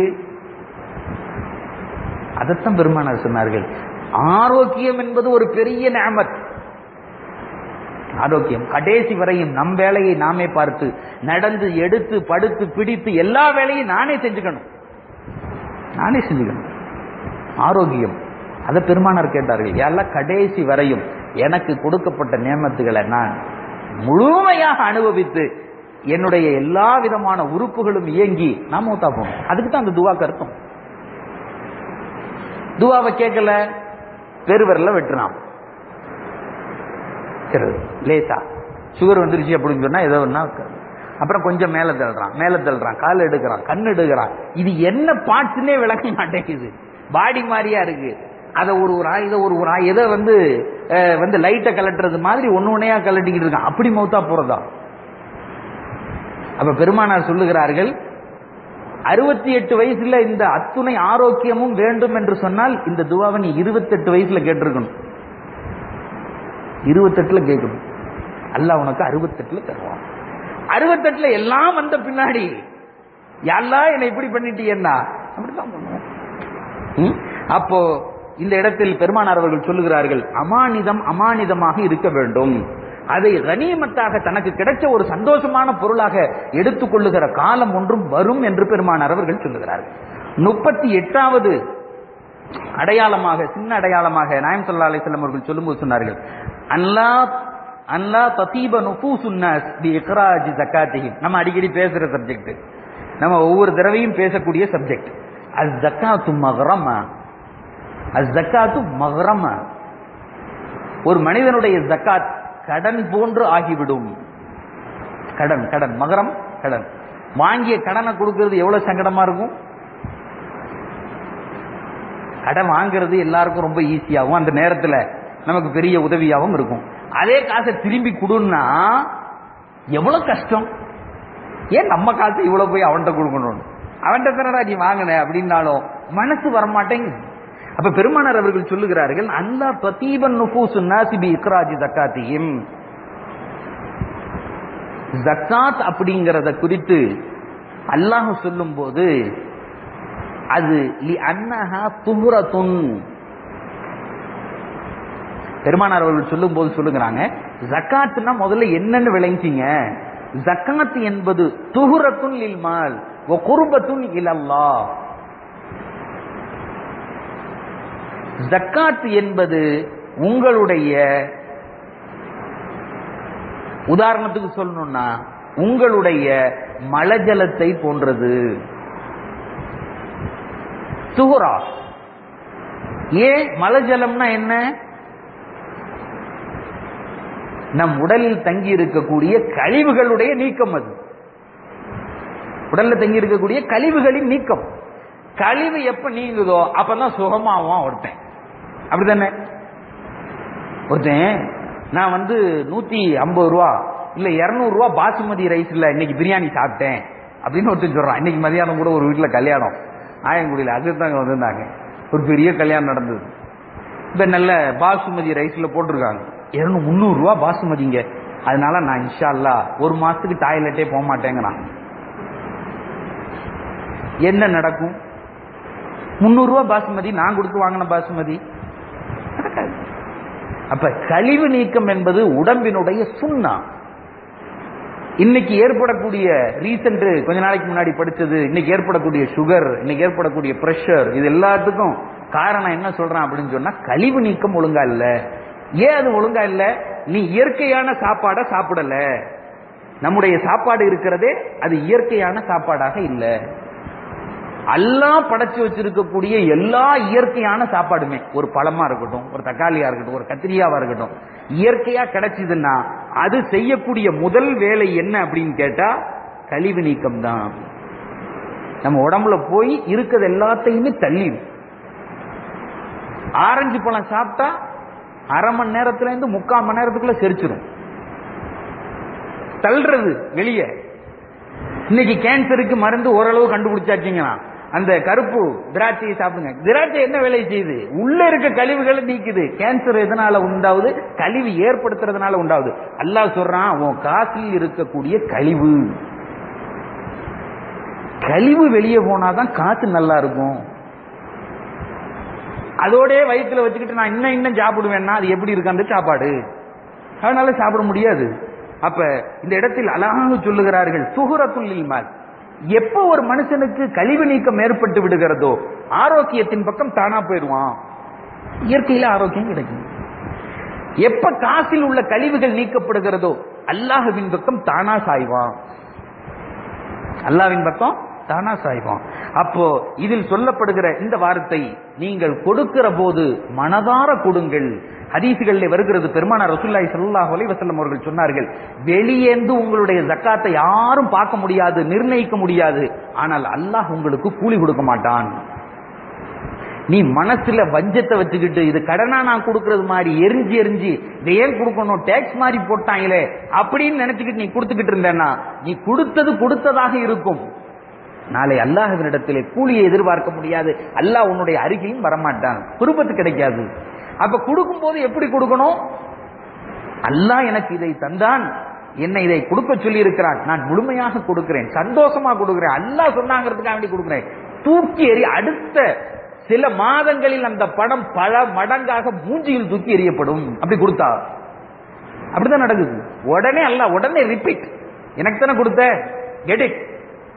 அதைத்தான் பெருமானார் சொன்னார்கள் ஆரோக்கியம் என்பது ஒரு பெரிய நேமத் ஆரோக்கியம் கடைசி வரையும் நம் வேலையை நாமே பார்த்து நடந்து எடுத்து படுத்து பிடித்து எல்லா வேலையும் நானே செஞ்சுக்கணும் நானே செஞ்சுக்கணும் ஆரோக்கியம் அதை பெருமானார் கேட்டார்கள் எல்லாம் கடைசி வரையும் எனக்கு கொடுக்கப்பட்ட நியமத்துகளை நான் முழுமையாக அனுபவித்து என்னுடைய எல்லா விதமான உறுப்புகளும் இயங்கி நான் மூத்தா போகணும் அதுக்கு தான் அந்த துவாக்கு அர்த்தம் துவாவை கேட்கல பெருவரில் வெட்டுறான் லேசா சுகர் வந்துருச்சு அப்படின்னு சொன்னா ஏதோ ஒன்னா அப்புறம் கொஞ்சம் மேல தள்ளுறான் மேல தள்ளுறான் கால் எடுக்கிறான் கண் எடுக்கிறான் இது என்ன பார்ட்ஸ்னே விளங்க மாட்டேங்குது பாடி மாதிரியா இருக்கு அதை ஒரு ஒரு இதை ஒரு ஒரு எதை வந்து அஹ், வந்து லைட்டை கலட்டுறது மாதிரி ஒண்ணு ஒன்னையா கலட்டிக்கிட்டு இருக்கான் அப்படி மௌத்தா போறதா அப்ப பெருமானார் சொல்லுகிறார்கள் அறுபத்தி எட்டு வயசுல இந்த அத்துணை ஆரோக்கியமும் வேண்டும் என்று சொன்னால் இந்த துவாவை நீ இருபத்தெட்டு வயசுல கேட்டிருக்கணும் இருபத்தெட்டுல கேட்கணும் அல்லாஹ் உனக்கு அறுபத்தெட்டுல தருவான் அறுபத்தெட்டுல எல்லாம் வந்த பின்னாடி யாரெல்லாம் என்னை இப்படி பண்ணிட்டீங்கன்னா அப்படித்தான் பண்ணுவோம் ம்? அப்போ இந்த இடத்தில் பெருமானார் அவர்கள் சொல்லுகிறார்கள் அமானிதம் அமானிதமாக இருக்க வேண்டும் அதை கனிமத்தாக தனக்கு கிடைச்ச ஒரு சந்தோஷமான பொருளாக எடுத்துக்கொள்ளுகிற காலம் ஒன்றும் வரும் என்று பெருமானார் அவர்கள் சொல்லுகிறார்கள் முப்பத்தி எட்டாவது அடையாளமாக சின்ன அடையாளமாக நாயம் சல்லா அலிஸ்லாம் அவர்கள் சொல்லும்போது சொன்னார்கள் அல்லா அல்லா ததீப நுஃபூசுன்னாஸ் பி இக்ராஜ் ஜக்காத்திஹிம் நம்ம அடிக்கடி பேசுற சப்ஜெக்ட் நம்ம ஒவ்வொரு தடவையும் பேசக்கூடிய சப்ஜெக்ட் அஸ் ஜக்காத்து மகரம அஸ் ஜக்காத்து மகரம ஒரு மனிதனுடைய ஜக்காத் கடன் போன்று ஆகிவிடும் கடன் கடன் மகரம் கடன் வாங்கிய கடனை கொடுக்கிறது எவ்வளவு சங்கடமா இருக்கும் கடன் வாங்குறது எல்லாருக்கும் ரொம்ப ஈஸியாகவும் அந்த நேரத்துல நமக்கு பெரிய உதவியாகவும் இருக்கும் அதே காசை திரும்பி கொடுன்னா எவ்வளவு கஷ்டம் ஏன் நம்ம காசை இவ்வளவு போய் அவன்கிட்ட கொடுக்கணும் அவன்கிட்ட தானடா நீ வாங்கின அப்படின்னாலும் மனசு வரமாட்டேங்குது அப்ப பெருமானார் அவர்கள் சொல்லுகிறார்கள் அல்லா பத்தீபன் நுபூசு நாசிபி இக்ராஜி ஜக்காத்தியும் ஜக்காத் அப்படிங்கறத குறித்து அல்லாஹ் சொல்லும் போது அது லி அன்னஹா துஹுரத்துன் பெருமானார் அவர்கள் சொல்லும் போது சொல்லுகிறாங்க ஜக்காத்னா முதல்ல என்னன்னு விளங்கிங்க ஜக்காத் என்பது துஹுரத்துன் லில் மால் வ குர்பத்துன் இலல்லா ஜக்காத் என்பது உங்களுடைய உதாரணத்துக்கு சொல்லணும்னா உங்களுடைய மலஜலத்தை போன்றது துஹுரா ஏன் மலஜலம்னா என்ன நம் உடலில் தங்கி இருக்கக்கூடிய கழிவுகளுடைய நீக்கம் அது உடல்ல தங்கி இருக்கக்கூடிய கழிவுகளின் நீக்கம் கழிவு எப்ப நீங்குதோ அப்பதான் சுகமாவான் ஒருத்தன் அப்படிதானே ஒருத்தன் நான் வந்து நூத்தி ஐம்பது ரூபா இல்ல இருநூறு ரூபா பாசுமதி ரைஸ்ல இன்னைக்கு பிரியாணி சாப்பிட்டேன் அப்படின்னு ஒருத்தன் சொல்றான் இன்னைக்கு மதியானம் கூட ஒரு வீட்டுல கல்யாணம் ஆயங்குடியில் அதுதாங்க வந்திருந்தாங்க ஒரு பெரிய கல்யாணம் நடந்தது இப்ப நல்ல பாசுமதி ரைஸ்ல போட்டிருக்காங்க இருநூறு முந்நூறு ரூபா பாசுமதிங்க அதனால நான் இன்ஷா அல்லா ஒரு மாசத்துக்கு டாய்லெட்டே போக மாட்டேங்கிறான் என்ன நடக்கும் முந்நூறு ரூபா பாசுமதி நான் கொடுத்து வாங்கின பாசுமதி நடக்காது. அப்ப கழிவு நீக்கம் என்பது உடம்பினுடைய சுண்ணா இன்னைக்கு ஏற்படக்கூடிய ரீசெண்ட் கொஞ்ச நாளைக்கு முன்னாடி படிச்சது இன்னைக்கு ஏற்படக்கூடிய சுகர் இன்னைக்கு ஏற்படக்கூடிய பிரஷர் இது எல்லாத்துக்கும் காரணம் என்ன சொல்றான் அப்படின்னு சொன்னா கழிவு நீக்கம் ஒழுங்கா இல்ல ஏன் அது ஒழுங்கா இல்ல நீ இயற்கையான சாப்பாடை சாப்பிடல நம்முடைய சாப்பாடு இருக்கிறதே அது இயற்கையான சாப்பாடாக இல்ல அல்லாஹ் படைச்சு வச்சிருக்கக்கூடிய எல்லா இயற்கையான சாப்பாடுமே ஒரு பழமா இருக்கட்டும் ஒரு தக்காளியா இருக்கட்டும் ஒரு கத்திரியாவா இருக்கட்டும் இயற்கையா கிடைச்சதுன்னா அது செய்யக்கூடிய முதல் வேலை என்ன அப்படின்னு கேட்டா கழிவு நீக்கம் தான் நம்ம உடம்புல போய் இருக்கிறது எல்லாத்தையுமே தள்ளிடும் ஆரஞ்சு பழம் சாப்பிட்டா அரை மணி நேரத்துல இருந்து முக்கால் மணி நேரத்துக்குள்ள செரிச்சிடும் தள்ளுறது வெளியே இன்னைக்கு கேன்சருக்கு மருந்து ஓரளவு கண்டுபிடிச்சாச்சுங்கன்னா அந்த கருப்பு திராட்சையை சாப்பிடுங்க திராட்சை என்ன வேலை செய்யுது உள்ள இருக்க கழிவுகளை நீக்குது கேன்சர் எதனால உண்டாகுது கழிவு ஏற்படுத்துறதுனால உண்டாகுது அல்லாஹ் சொல்றான் உன் காசில் இருக்கக்கூடிய கழிவு கழிவு வெளியே போனாதான் காசு நல்லா இருக்கும் அதோடய வயிற்றுல வச்சுக்கிட்டு நான் இன்னும் இன்னும் சாப்பிடுவேன்னா அது எப்படி இருக்கு அந்த சாப்பாடு அதனால சாப்பிட முடியாது அப்ப இந்த இடத்தில் அழகாக சொல்லுகிறார்கள் சுகுரத்துள்ளில் மால் எப்ப ஒரு மனுஷனுக்கு கழிவு நீக்கம் ஏற்பட்டு விடுகிறதோ ஆரோக்கியத்தின் பக்கம் தானா போயிடுவான் இயற்கையில ஆரோக்கியம் கிடைக்கும் எப்ப காசில் உள்ள கழிவுகள் நீக்கப்படுகிறதோ அல்லாஹுவின் பக்கம் தானா சாய்வான் அல்லாவின் பக்கம் தானா சாய்வான் அப்போ இதில் சொல்லப்படுகிற இந்த வார்த்தை நீங்கள் கொடுக்கிற போது மனதார கொடுங்கள் ஹதீசுகளில் வருகிறது பெருமானார் ரசூல்லாய் ஸல்லல்லாஹு அலைஹி வஸல்லம் அவர்கள் சொன்னார்கள் வெளியேந்து உங்களுடைய ஜக்காத்தை யாரும் பார்க்க முடியாது நிர்ணயிக்க முடியாது ஆனால் அல்லாஹ் உங்களுக்கு கூலி கொடுக்க மாட்டான் நீ மனசுல வஞ்சத்தை வச்சுக்கிட்டு இது கடனா நான் கொடுக்கறது மாதிரி எரிஞ்சு எரிஞ்சு இதை ஏன் கொடுக்கணும் டேக்ஸ் மாதிரி போட்டாங்களே அப்படின்னு நினைச்சுக்கிட்டு நீ கொடுத்துக்கிட்டு இருந்தேன்னா நீ கொடுத்தது கொடுத்ததாக இருக்கும் நாளை அல்லாஹ்வினிடத்திலே கூலியை எதிர்பார்க்க முடியாது அல்லாஹ் உன்னுடைய அருகிலும் வரமாட்டான் குருபத்து கிடைக்காது அப்ப கொடுக்கும் போது எப்படி கொடுக்கணும் அல்லாஹ் எனக்கு இதை தந்தான் என்னை இதை கொடுக்க சொல்லி இருக்கிறான் நான் முழுமையாக கொடுக்கிறேன் சந்தோஷமா கொடுக்கிறேன் அல்லாஹ் சொன்னாங்கிறதுக்காக வேண்டி கொடுக்கிறேன் தூக்கி எறி அடுத்த சில மாதங்களில் அந்த படம் பல மடங்காக மூஞ்சியில் தூக்கி எறியப்படும் அப்படி கொடுத்தா அப்படிதான் நடக்குது உடனே அல்ல உடனே ரிப்பீட் எனக்கு தானே கொடுத்த கெட் இட்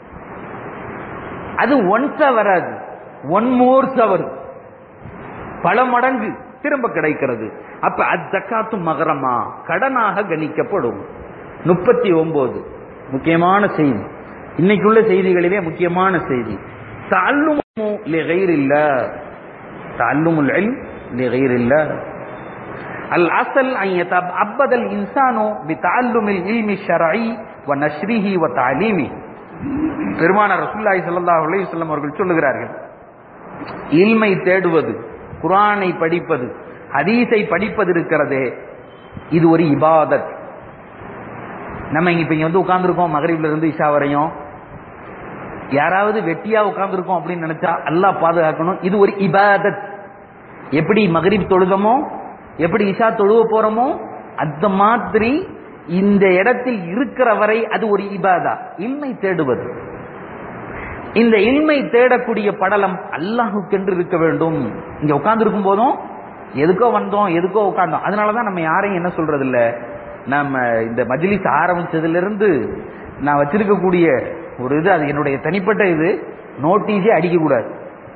அது ஒன்ஸா வராது ஒன் மோர்ஸ் வரும் பல மடங்கு திரும்ப கிடைக்கிறது அப்ப அத்தக்காத்து மகரமா கடனாக கணிக்கப்படும் முப்பத்தி ஒன்பது முக்கியமான செய்தி இன்னைக்குள்ள செய்திகளிலே முக்கியமான செய்தி تعلم لغير الله تعلم العلم لغير الله الأصل أن يتعبد الإنسان بتعلم العلم الشرعي ونشره وتعليمه பெருமானார் ரசூலுல்லாஹி ஸல்லல்லாஹு அலைஹி வஸல்லம் அவர்கள் சொல்லுகிறார்கள் இல்மை தேடுவது குர்ஆனை படிப்பது ஹதீஸை படிப்பது இருக்கிறதே இது ஒரு இபாதத் நம்ம இப்ப இங்க வந்து உட்கார்ந்துருக்கோம் மகரிப்ல இருந்து இஷா வரையும் யாராவது வெட்டியா உட்கார்ந்துருக்கோம் அப்படின்னு நினைச்சா அல்லாஹ் பாதுகாக்கணும் இது ஒரு இபாதத் எப்படி மகரிப் தொழுதமோ எப்படி இஷா தொழுவ போறோமோ அந்த மாதிரி இந்த இடத்தில் இருக்கிற வரை அது ஒரு இபாதா இல்மை தேடுவது இந்த இல்மை தேடக்கூடிய படலம் அல்லாஹுக்கென்று இருக்க வேண்டும் இங்க உட்கார்ந்து போதும் எதுக்கோ வந்தோம் எதுக்கோ உட்கார்ந்தோம் அதனாலதான் நம்ம யாரையும் என்ன சொல்றது இல்ல நம்ம இந்த மஜ்லிஸ் ஆரம்பிச்சதுல இருந்து நான் வச்சிருக்கக்கூடிய ஒரு இது அது என்னுடைய தனிப்பட்ட இது நோட்டீஸே அடிக்க கூடாது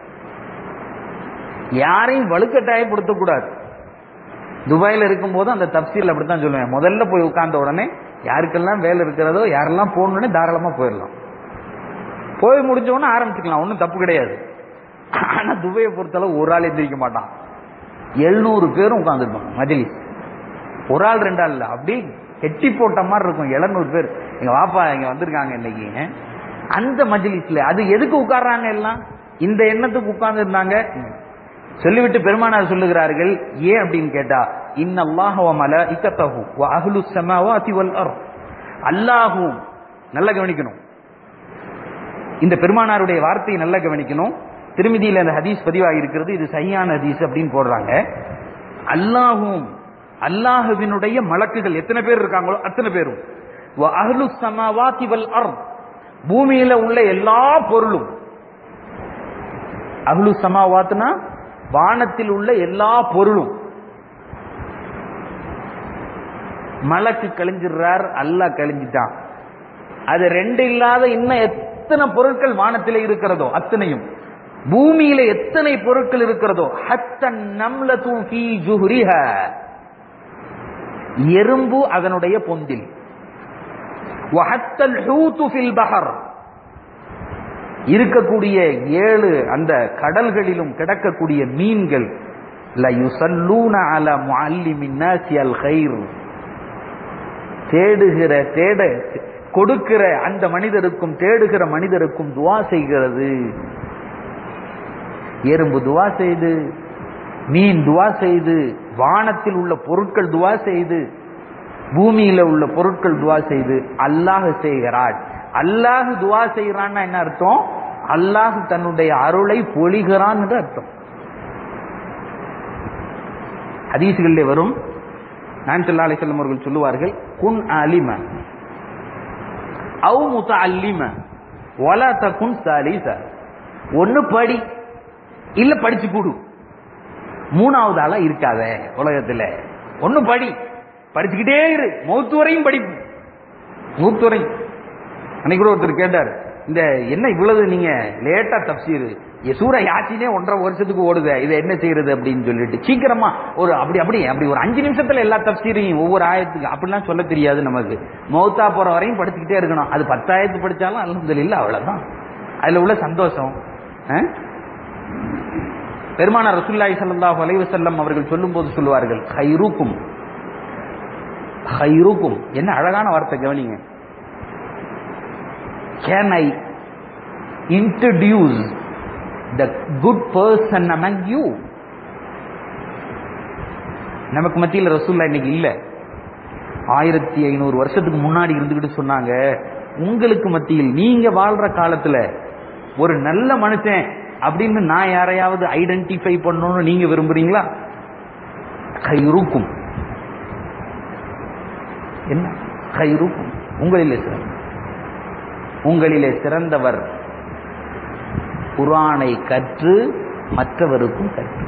யாரையும் வலுக்கட்டாயப்படுத்த கூடாது துபாயில இருக்கும் போது அந்த தப்சீல் அப்படித்தான் சொல்லுவேன் முதல்ல போய் உட்கார்ந்த உடனே யாருக்கெல்லாம் வேலை இருக்கிறதோ யாரெல்லாம் போகணுன்னே தாராளமா போயிடலாம் போய் முடிஞ்ச உடனே ஆரம்பிச்சுக்கலாம் ஒன்றும் தப்பு கிடையாது ஆனா துபாயை பொறுத்தளவு ஒரு ஆள் எந்திரிக்க மாட்டான் எழுநூறு பேரும் உட்காந்துருப்பாங்க மஜ்லிஸ் ஒரு ஆள் ரெண்டு ஆள் இல்ல அப்படி கெட்டி போட்ட மாதிரி இருக்கும் எழுநூறு பேர் எங்க வாப்பா இங்க வந்திருக்காங்க இன்னைக்கு அந்த மஜ்லிஸ்ல அது எதுக்கு உட்கார்றாங்க எல்லாம் இந்த எண்ணத்துக்கு உட்கார்ந்து இருந்தாங்க சொல்லிவிட்டு பெருமானார் சொல்லுகிறார்கள் ஏன் அப்படின்னு கேட்டா இன்னல்லாஹ வ மலாயிகத்தஹு வ அஹ்லுஸ் ஸமாவாதி வல் அர்த் அல்லாஹும் நல்லா கவனிக்கணும் இந்த பெருமானாருடைய வார்த்தையை நல்லா கவனிக்கணும் திருமதியில் அந்த ஹதீஸ் பதிவாகி இருக்கிறது இது சரியான ஹதீஸ் அப்படின்னு போடுறாங்க அல்லாஹும் அல்லாஹுவினுடைய மலக்குகள் எத்தனை பேர் இருக்காங்களோ அத்தனை பேரும் வ அஹ்லுஸ் ஸமாவாதி வல் அர்த் பூமியில உள்ள எல்லா பொருளும் அஹ்லு சமாவாத்னா வானத்தில் உள்ள எல்லா பொருளும் மலக்கு கழிஞ்சிடுறார் அல்லாஹ் கழிஞ்சிட்டான் அது ரெண்டு இல்லாத இன்னும் எத்தனை பொருட்கள் வானத்திலே இருக்கிறதோ அத்தனையும் பூமியில எத்தனை பொருட்கள் இருக்கிறதோ ஹத்தன் நம்ல தூக்கி ஜுஹ்ரிஹ எறும்பு அதனுடைய பொந்தில் வஹத்தல் ஹூத்து ஃபில் பஹர் இருக்கக்கூடிய ஏழு அந்த கடல்களிலும் கிடக்கக்கூடிய மீன்கள் லயுசல்லூன அல முஅல்லிமின் நாசி அல் கைர் தேடுகிற தேட கொடுக்கிற அந்த மனிதருக்கும் தேடுகிற மனிதருக்கும் துவா செய்கிறது எறும்பு துவா செய்து மீன் துவா செய்து வானத்தில் உள்ள பொருட்கள் துவா செய்து பூமியில உள்ள பொருட்கள் துவா செய்து அல்லாஹ் செய்கிறார் அல்லாஹ் துவா செய்கிறான்னா என்ன அர்த்தம் அல்லாஹ் தன்னுடைய அருளை பொழிகிறான் என்று அர்த்தம் ஹதீசுகளிலே வரும் நான் சொல்லா அலிசல்லம் அவர்கள் சொல்லுவார்கள் குன் அலிம அவு முத்த அல்லிம ஒலா தகுன் சாலிச ஒன்னு படி இல்ல படிச்சு கூடு மூணாவது ஆளா இருக்காத உலகத்துல ஒன்னு படி படிச்சுக்கிட்டே இரு மௌத்து வரையும் படிப்பு மௌத்து வரையும் அன்னைக்கு கூட ஒருத்தர் கேட்டார் இந்த என்ன இவ்வளவு நீங்க லேட்டா தப்சீரு சூர யாச்சினே ஒன்றரை வருஷத்துக்கு ஓடுது இதை என்ன செய்யறது அப்படின்னு சொல்லிட்டு சீக்கிரமா ஒரு அப்படி அப்படி அப்படி ஒரு அஞ்சு நிமிஷத்துல எல்லா தப்சீரையும் ஒவ்வொரு ஆயத்துக்கு அப்படிலாம் சொல்ல தெரியாது நமக்கு மௌத்தா போற வரையும் படிச்சுக்கிட்டே இருக்கணும் அது பத்தாயிரத்து படிச்சாலும் அலமதுல இல்ல அவ்வளவுதான் அதுல உள்ள சந்தோஷம் அஹ்? பெருமானார் ரசூலுல்லாஹி ஸல்லல்லாஹு அலைஹி வஸல்லம் அவர்கள் சொல்லும்போது சொல்லுவார்கள் ஹைருக்கும் ஹைருக்கும் என்ன அழகான வார்த்தை கவனிங்க can I introduce the good person among you நமக்கு மத்தியில் ரசூல்லா இன்னைக்கு இல்ல ஆயிரத்தி ஐநூறு வருஷத்துக்கு முன்னாடி இருந்துகிட்டு சொன்னாங்க உங்களுக்கு மத்தியில் நீங்க வாழ்ற காலத்துல ஒரு நல்ல மனுஷன் அப்படின்னு நான் யாரையாவது ஐடென்டிஃபை பண்ணணும்னு நீங்க விரும்புறீங்களா கைருக்கும் என்ன கைருக்கும் உங்களிலே சிறந்த உங்களிலே சிறந்தவர் குரானை கற்று மற்றவருக்கும் கற்று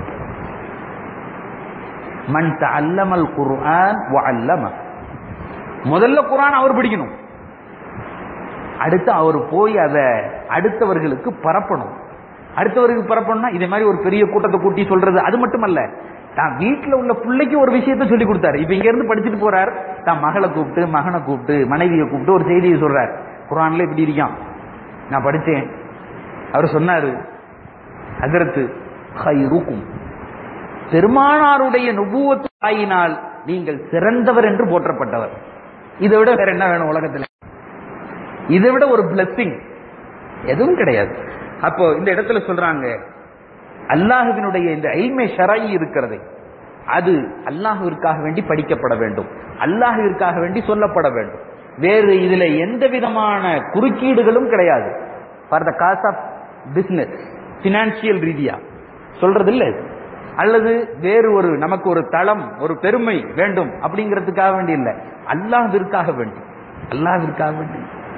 மன் தஅல்லமல் குர்ஆன் வஅல்லம முதல்ல குர்ஆன் அவர் படிக்கணும் அடுத்து அவர் போய் அதை அடுத்தவர்களுக்கு பரப்பணும் அடுத்தவர்களுக்கு பரப்பணும்னா இதே மாதிரி ஒரு பெரிய கூட்டத்தை கூட்டி சொல்றது அது மட்டுமல்ல தான் வீட்டுல உள்ள பிள்ளைக்கு ஒரு விஷயத்தை சொல்லி கொடுத்தாரு இப்ப இங்க இருந்து படிச்சுட்டு போறார் தான் மகளை கூப்பிட்டு மகனை கூப்பிட்டு மனைவியை கூப்பிட்டு ஒரு செய்தியை சொல்றார் குரான்ல இப்படி இருக்கான் நான் படிச்சேன் அவர் சொன்னாரு ஹஜரத்து ஹைருக்கும் பெருமானாருடைய நுபுவத்து ஆயினால் நீங்கள் சிறந்தவர் என்று போற்றப்பட்டவர் இதை விட வேற என்ன வேணும் உலகத்தில் இதை விட ஒரு பிளஸிங் எதுவும் கிடையாது அப்போ இந்த இடத்துல சொல்றாங்க அல்லாஹுவினுடைய இந்த ஐல்மை ஷராயி இருக்கிறது அது அல்லாஹுவிற்காக வேண்டி படிக்கப்பட வேண்டும் அல்லாஹுவிற்காக வேண்டி சொல்லப்பட வேண்டும் வேறு இதுல எந்த விதமான குறுக்கீடுகளும் கிடையாது for the cause of business financial ரீதியா சொல்றது இல்ல இது அல்லது வேறு ஒரு நமக்கு ஒரு தளம் ஒரு பெருமை வேண்டும் அப்படிங்கிறதுக்காக வேண்டி இல்லை அல்லாஹ்விற்காக வேண்டி அல்லாஹ்விற்காக வேண்டி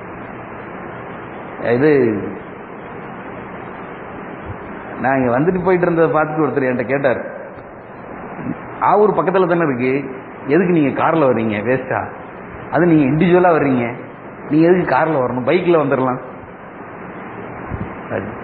இது நான் இங்க வந்துட்டு போயிட்டு இருந்ததை பார்த்துட்டு ஒருத்தர் என்கிட்ட கேட்டார் ஆவூர் பக்கத்துல தானே இருக்கு எதுக்கு நீங்க கார்ல வர்றீங்க வேஸ்டா அது நீங்க இண்டிவிஜுவலா வர்றீங்க நீங்க எதுக்கு கார்ல வரணும் பைக்ல வந்துடலாம் சரி.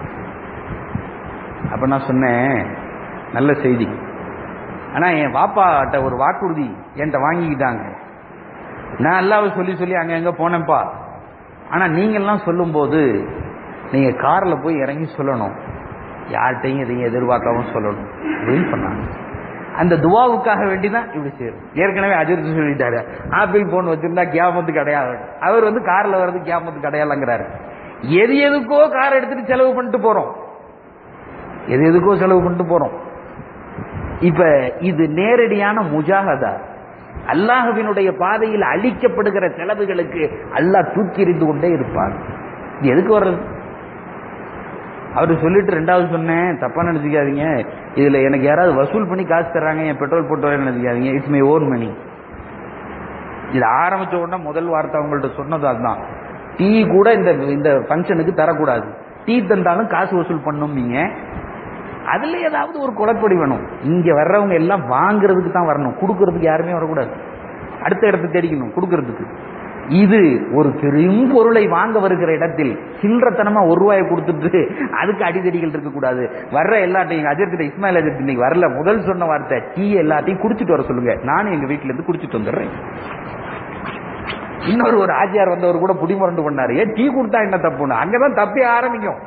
அப்ப நான் சொன்னேன் நல்ல செய்தி ஆனா என் வாப்பாட்ட ஒரு வாக்குறுதி என்கிட்ட வாங்கிக்கிட்டாங்க நான் அல்லாவை சொல்லி சொல்லி அங்க எங்க போனேன்ப்பா ஆனா நீங்க எல்லாம் சொல்லும்போது நீங்க கார்ல போய் இறங்கி சொல்லணும் யார்கிட்டையும் எதையும் எதிர்பார்க்காம சொல்லணும் அப்படின்னு சொன்னாங்க அந்த துவாவுக்காக வேண்டிதான் இப்படி செய்யணும் ஏற்கனவே அஜித் சொல்லிட்டாரு ஆப்பிள் போன் வச்சிருந்தா கியாமத்துக்கு அடையாது அவர் வந்து கார்ல வர்றது கியாமத்துக்கு அடையாளங்கிறாரு எது எதுக்கோ கார் எடுத்துட்டு செலவு பண்ணிட்டு போறோம் எது எதுக்கோ செலவு பண்ணிட்டு போறோம் இப்ப இது நேரடியான முஜாகதா அல்லாஹுவினுடைய பாதையில் அளிக்கப்படுகிற செலவுகளுக்கு அல்லாஹ் தூக்கி எறிந்து கொண்டே இருப்பார் இது எதுக்கு வர்றது அவரு சொல்லிட்டு ரெண்டாவது சொன்னேன் தப்பா நினைச்சுக்காதீங்க இதுல எனக்கு யாராவது வசூல் பண்ணி காசு தர்றாங்க என் பெட்ரோல் போட்டு வரேன்னு நினைச்சுக்காதீங்க இட்ஸ் மை ஓன் மணி இது ஆரம்பிச்ச உடனே முதல் வார்த்தை அவங்கள்ட்ட சொன்னது அதுதான் டீ கூட இந்த இந்த ஃபங்க்ஷனுக்கு தரக்கூடாது டீ தந்தாலும் காசு வசூல் பண்ணும்பீங்க அதுல ஏதாவது ஒரு குழப்படி வேணும் இங்க வர்றவங்க எல்லாம் வாங்குறதுக்கு தான் வரணும் கொடுக்கறதுக்கு யாருமே வரக்கூடாது அடுத்த இடத்துக்கு தேடிக்கணும் கொடுக்கறதுக்கு இது ஒரு பெரும் பொருளை வாங்க வருகிற இடத்தில் சில்லறத்தனமா ஒரு ரூபாயை கொடுத்துட்டு அதுக்கு அடிதடிகள் இருக்கக்கூடாது வர்ற எல்லாத்தையும் அஜர்கிட்ட இஸ்மாயில் அஜர்த் இன்னைக்கு வரல முதல் சொன்ன வார்த்தை டீ எல்லாத்தையும் குடிச்சிட்டு வர சொல்லுங்க நானும் எங்க வீட்டுல இருந்து குடிச்சிட்டு வந்துடுறேன் இன்னொரு ஒரு ஆச்சியார் வந்தவர் கூட புடிமுரண்டு பண்ணாரு ஏன் டீ கொடுத்தா என்ன தப்புன்னு அங்கதான் தப்பே ஆரம்பிக்கும்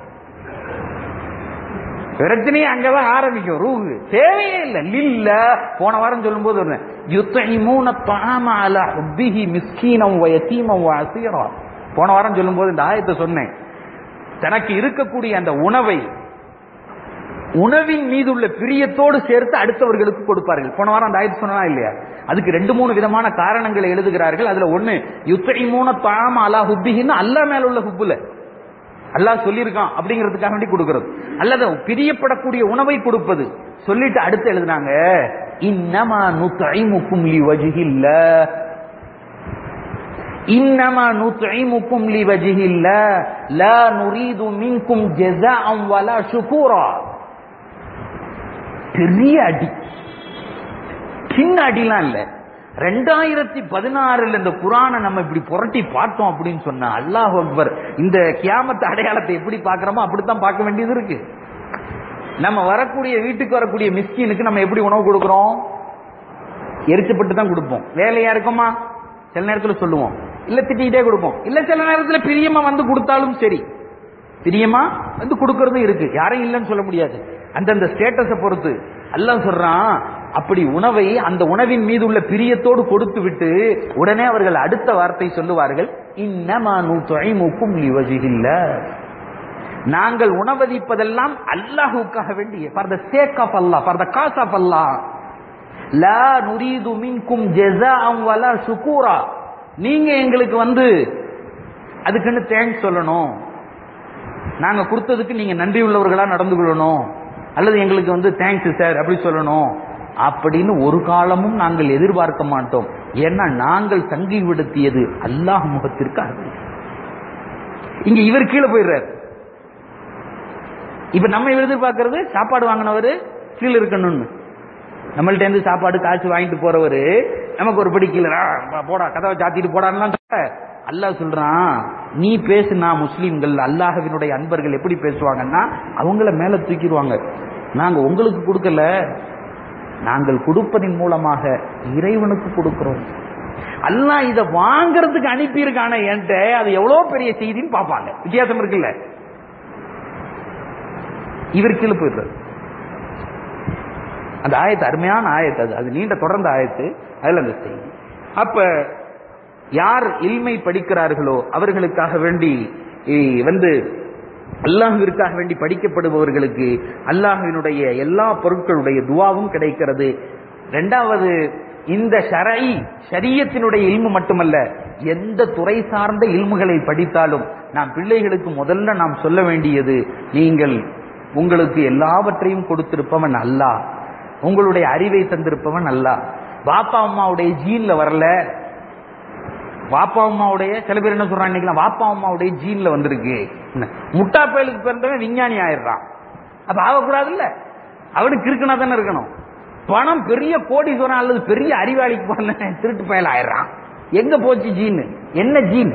பிரச்சனையே அங்கதான் ஆரம்பிக்கும் ரூஹு தேவையே இல்லை இல்ல போன வாரம் சொல்லும்போது ஒண்ணு யுத்தஇமூன த்வாம அலா ஹுப்பிஹி மிஸ்கீனம் வ யதீமம் வ அஸீரா போன வாரம் சொல்லும்போது இந்த ஆயத்தை சொன்னேன் தனக்கு இருக்கக்கூடிய அந்த உணவை உணவின் மீது உள்ள பிரியத்தோடு சேர்த்து அடுத்தவர்களுக்கு கொடுப்பார்கள் போன வாரம் அந்த ஆயத்து சொன்னா இல்லையா அதுக்கு ரெண்டு மூணு விதமான காரணங்களை எழுதுகிறார்கள் அதுல ஒண்ணு யுத்தஇமூன த்வாம அலா ஹுப்பிஹின்னு அல்லாஹ் மேல உள்ள ஹுப்புல அல்லாஹ் சொல்லியிருக்கான் அப்படிங்கிறதுக்காக வேண்டி கொடுக்கிறது அல்லது பிரியப்படக்கூடிய உணவை கொடுப்பது சொல்லிட்டு அடுத்து எழுதுனாங்க இன்னமா நுத்ஐமுக்கும் லி வஜ்ஹில்ல இன்னமா நுத்ஐமுக்கும் லி வஜ்ஹில்ல லா நுரீது மின்கும் ஜஸாஅம் வலா ஷுகூரா பெரிய அடி சின்ன அடிலாம் இல்ல ரெண்டாயிரத்தி பதினாறுல இந்த குரானை நம்ம இப்படி புரட்டி பார்த்தோம் அப்படின்னு சொன்னா அல்லாஹ் அக்பர் இந்த கியாமத்து அடையாளத்தை எப்படி பார்க்கறோமோ அப்படித்தான் பார்க்க வேண்டியது இருக்கு நம்ம வரக்கூடிய வீட்டுக்கு வரக்கூடிய மிஸ்கினுக்கு நம்ம எப்படி உணவு கொடுக்கிறோம் எரிச்சப்பட்டு தான் கொடுப்போம் வேலையா இருக்குமா சில நேரத்துல சொல்லுவோம் இல்ல திட்டிகிட்டே கொடுப்போம் இல்ல சில நேரத்துல பிரியமா வந்து கொடுத்தாலும் சரி பிரியமா வந்து கொடுக்கறதும் இருக்கு யாரையும் இல்லைன்னு சொல்ல முடியாது அந்தந்த ஸ்டேட்டஸை பொறுத்து அல்லாஹ் சொல்றான் அப்படி உணவை அந்த உணவின் மீது உள்ள பிரியத்தோடு கொடுத்து விட்டு உடனே அவர்கள் அடுத்த வார்த்தை சொல்லுவார்கள் இன்னமா நூத்துக்கும் லிவஜிகில்ல நாங்கள் உணவதிப்பதெல்லாம் அல்லாஹுக்காக வேண்டிய for the sake of Allah for the cause of Allah லா நுரீது மின்கும் ஜெஸாஅம் வலா ஷுகூரா நீங்க எங்களுக்கு வந்து அதுக்குன்னு தேங்க்ஸ் சொல்லணும் நாங்க கொடுத்ததுக்கு நீங்க நன்றி உள்ளவர்களா நடந்து கொள்ளணும் அல்லது எங்களுக்கு வந்து தேங்க்ஸ் சார் அப்படி சொல்லணும் அப்படின்னு ஒரு காலமும் நாங்கள் எதிர்பார்க்க மாட்டோம் ஏன்னா நாங்கள் தங்கி விடுத்தியது அல்லாஹ் முகத்திற்காக இங்க இவர் கீழே போயிடுறாரு இப்ப நம்ம எதிர்பார்க்கறது சாப்பாடு வாங்கினவரு கீழே இருக்கணும்னு நம்மள்ட்ட இருந்து சாப்பாடு காய்ச்சி வாங்கிட்டு போறவரு நமக்கு ஒரு படி கீழே "ஆ, போடா கதவை சாத்திட்டு போடான்னு அல்லாஹ் சொல்றான் நீ பேசுனா முஸ்லீம்கள் அல்லாஹ்வினுடைய அன்பர்கள் எப்படி பேசுவாங்கன்னா அவங்கள மேல தூக்கிடுவாங்க நாங்க உங்களுக்கு கொடுக்கல நாங்கள் கொடுப்பதின் மூலமாக இறைவனுக்கு கொடுக்கிறோம் அல்லாஹ் இத வாங்குறதுக்கு அனுப்பியிருக்கான என்கிட்ட அது எவ்வளவு பெரிய செய்தின்னு பார்ப்பாங்க வித்தியாசம் இருக்குல்ல இவர் கீழே போயிடுறாரு அந்த ஆயத்து அருமையான ஆயத்து அது அது நீண்ட தொடர்ந்த ஆயத்து அதுல அந்த செய்தி அப்ப யார் இல்மை படிக்கிறார்களோ அவர்களுக்காக வேண்டி இ, வந்து அல்லாஹுவிற்காக வேண்டி படிக்கப்படுபவர்களுக்கு அல்லாஹுவினுடைய எல்லா பொருட்களுடைய துவாவும் கிடைக்கிறது இரண்டாவது இந்த ஷரை ஷரியத்தினுடைய இல்மு மட்டுமல்ல எந்த துறை சார்ந்த இல்முகளை படித்தாலும் நாம் பிள்ளைகளுக்கு முதல்ல நாம் சொல்ல வேண்டியது நீங்கள் உங்களுக்கு எல்லாவற்றையும் கொடுத்திருப்பவன் அல்லாஹ் உங்களுடைய அறிவை தந்திருப்பவன் அல்லாஹ் பாப்பா அம்மாவுடைய ஜீன்ல வரல வாப்பா அம்மாவுடைய சில பேர் என்ன சொல்றாங்க இன்னைக்கு வாப்பா அம்மாவுடைய ஜீன்ல வந்திருக்கு என்ன, முட்டா பயலுக்கு பிறந்தவன் விஞ்ஞானி ஆயிடுறான் அப்ப ஆகக்கூடாது இல்ல அவனுக்கு இருக்குனா தானே இருக்கணும் பணம் பெரிய கோடீஸ்வரன் அல்லது பெரிய அறிவாளிக்கு போன திருட்டு பயல் ஆயிடுறான் எங்க போச்சு ஜீன் என்ன ஜீன்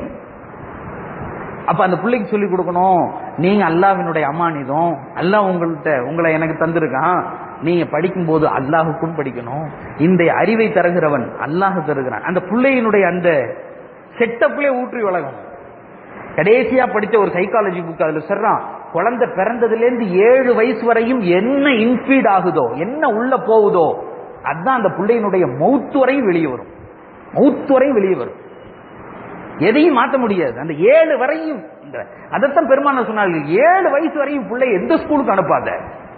அப்ப அந்த பிள்ளைக்கு சொல்லி கொடுக்கணும் நீங்க அல்லாஹ்வினுடைய அமானிதம் அல்லாஹ் உங்கள்கிட்ட உங்களை எனக்கு தந்திருக்கான் நீங்க படிக்கும்போது அல்லாஹுக்கும் படிக்கணும் இந்த அறிவை தருகிறவன் அல்லாஹ் தருகிறான் அந்த பிள்ளையினுடைய அந்த செட்டப்லயே ஊற்றி வழங்கும் கடைசியா படிச்ச ஒரு சைக்காலஜி புக் அதுல சொல்றான் குழந்தை பிறந்ததுல இருந்து ஏழு வயசு வரையும் என்ன இன்ஃபீட் ஆகுதோ என்ன உள்ள போகுதோ அதுதான் அந்த பிள்ளையினுடைய மௌத்து வரையும் வெளியே வரும் மௌத்து வரையும் வெளியே வரும் எதையும் மாத்த முடியாது அந்த ஏழு வரையும் இந்த அதைத்தான் பெருமான சொன்னார்கள் ஏழு வயசு வரையும் பிள்ளை எந்த ஸ்கூலுக்கு அனுப்பாத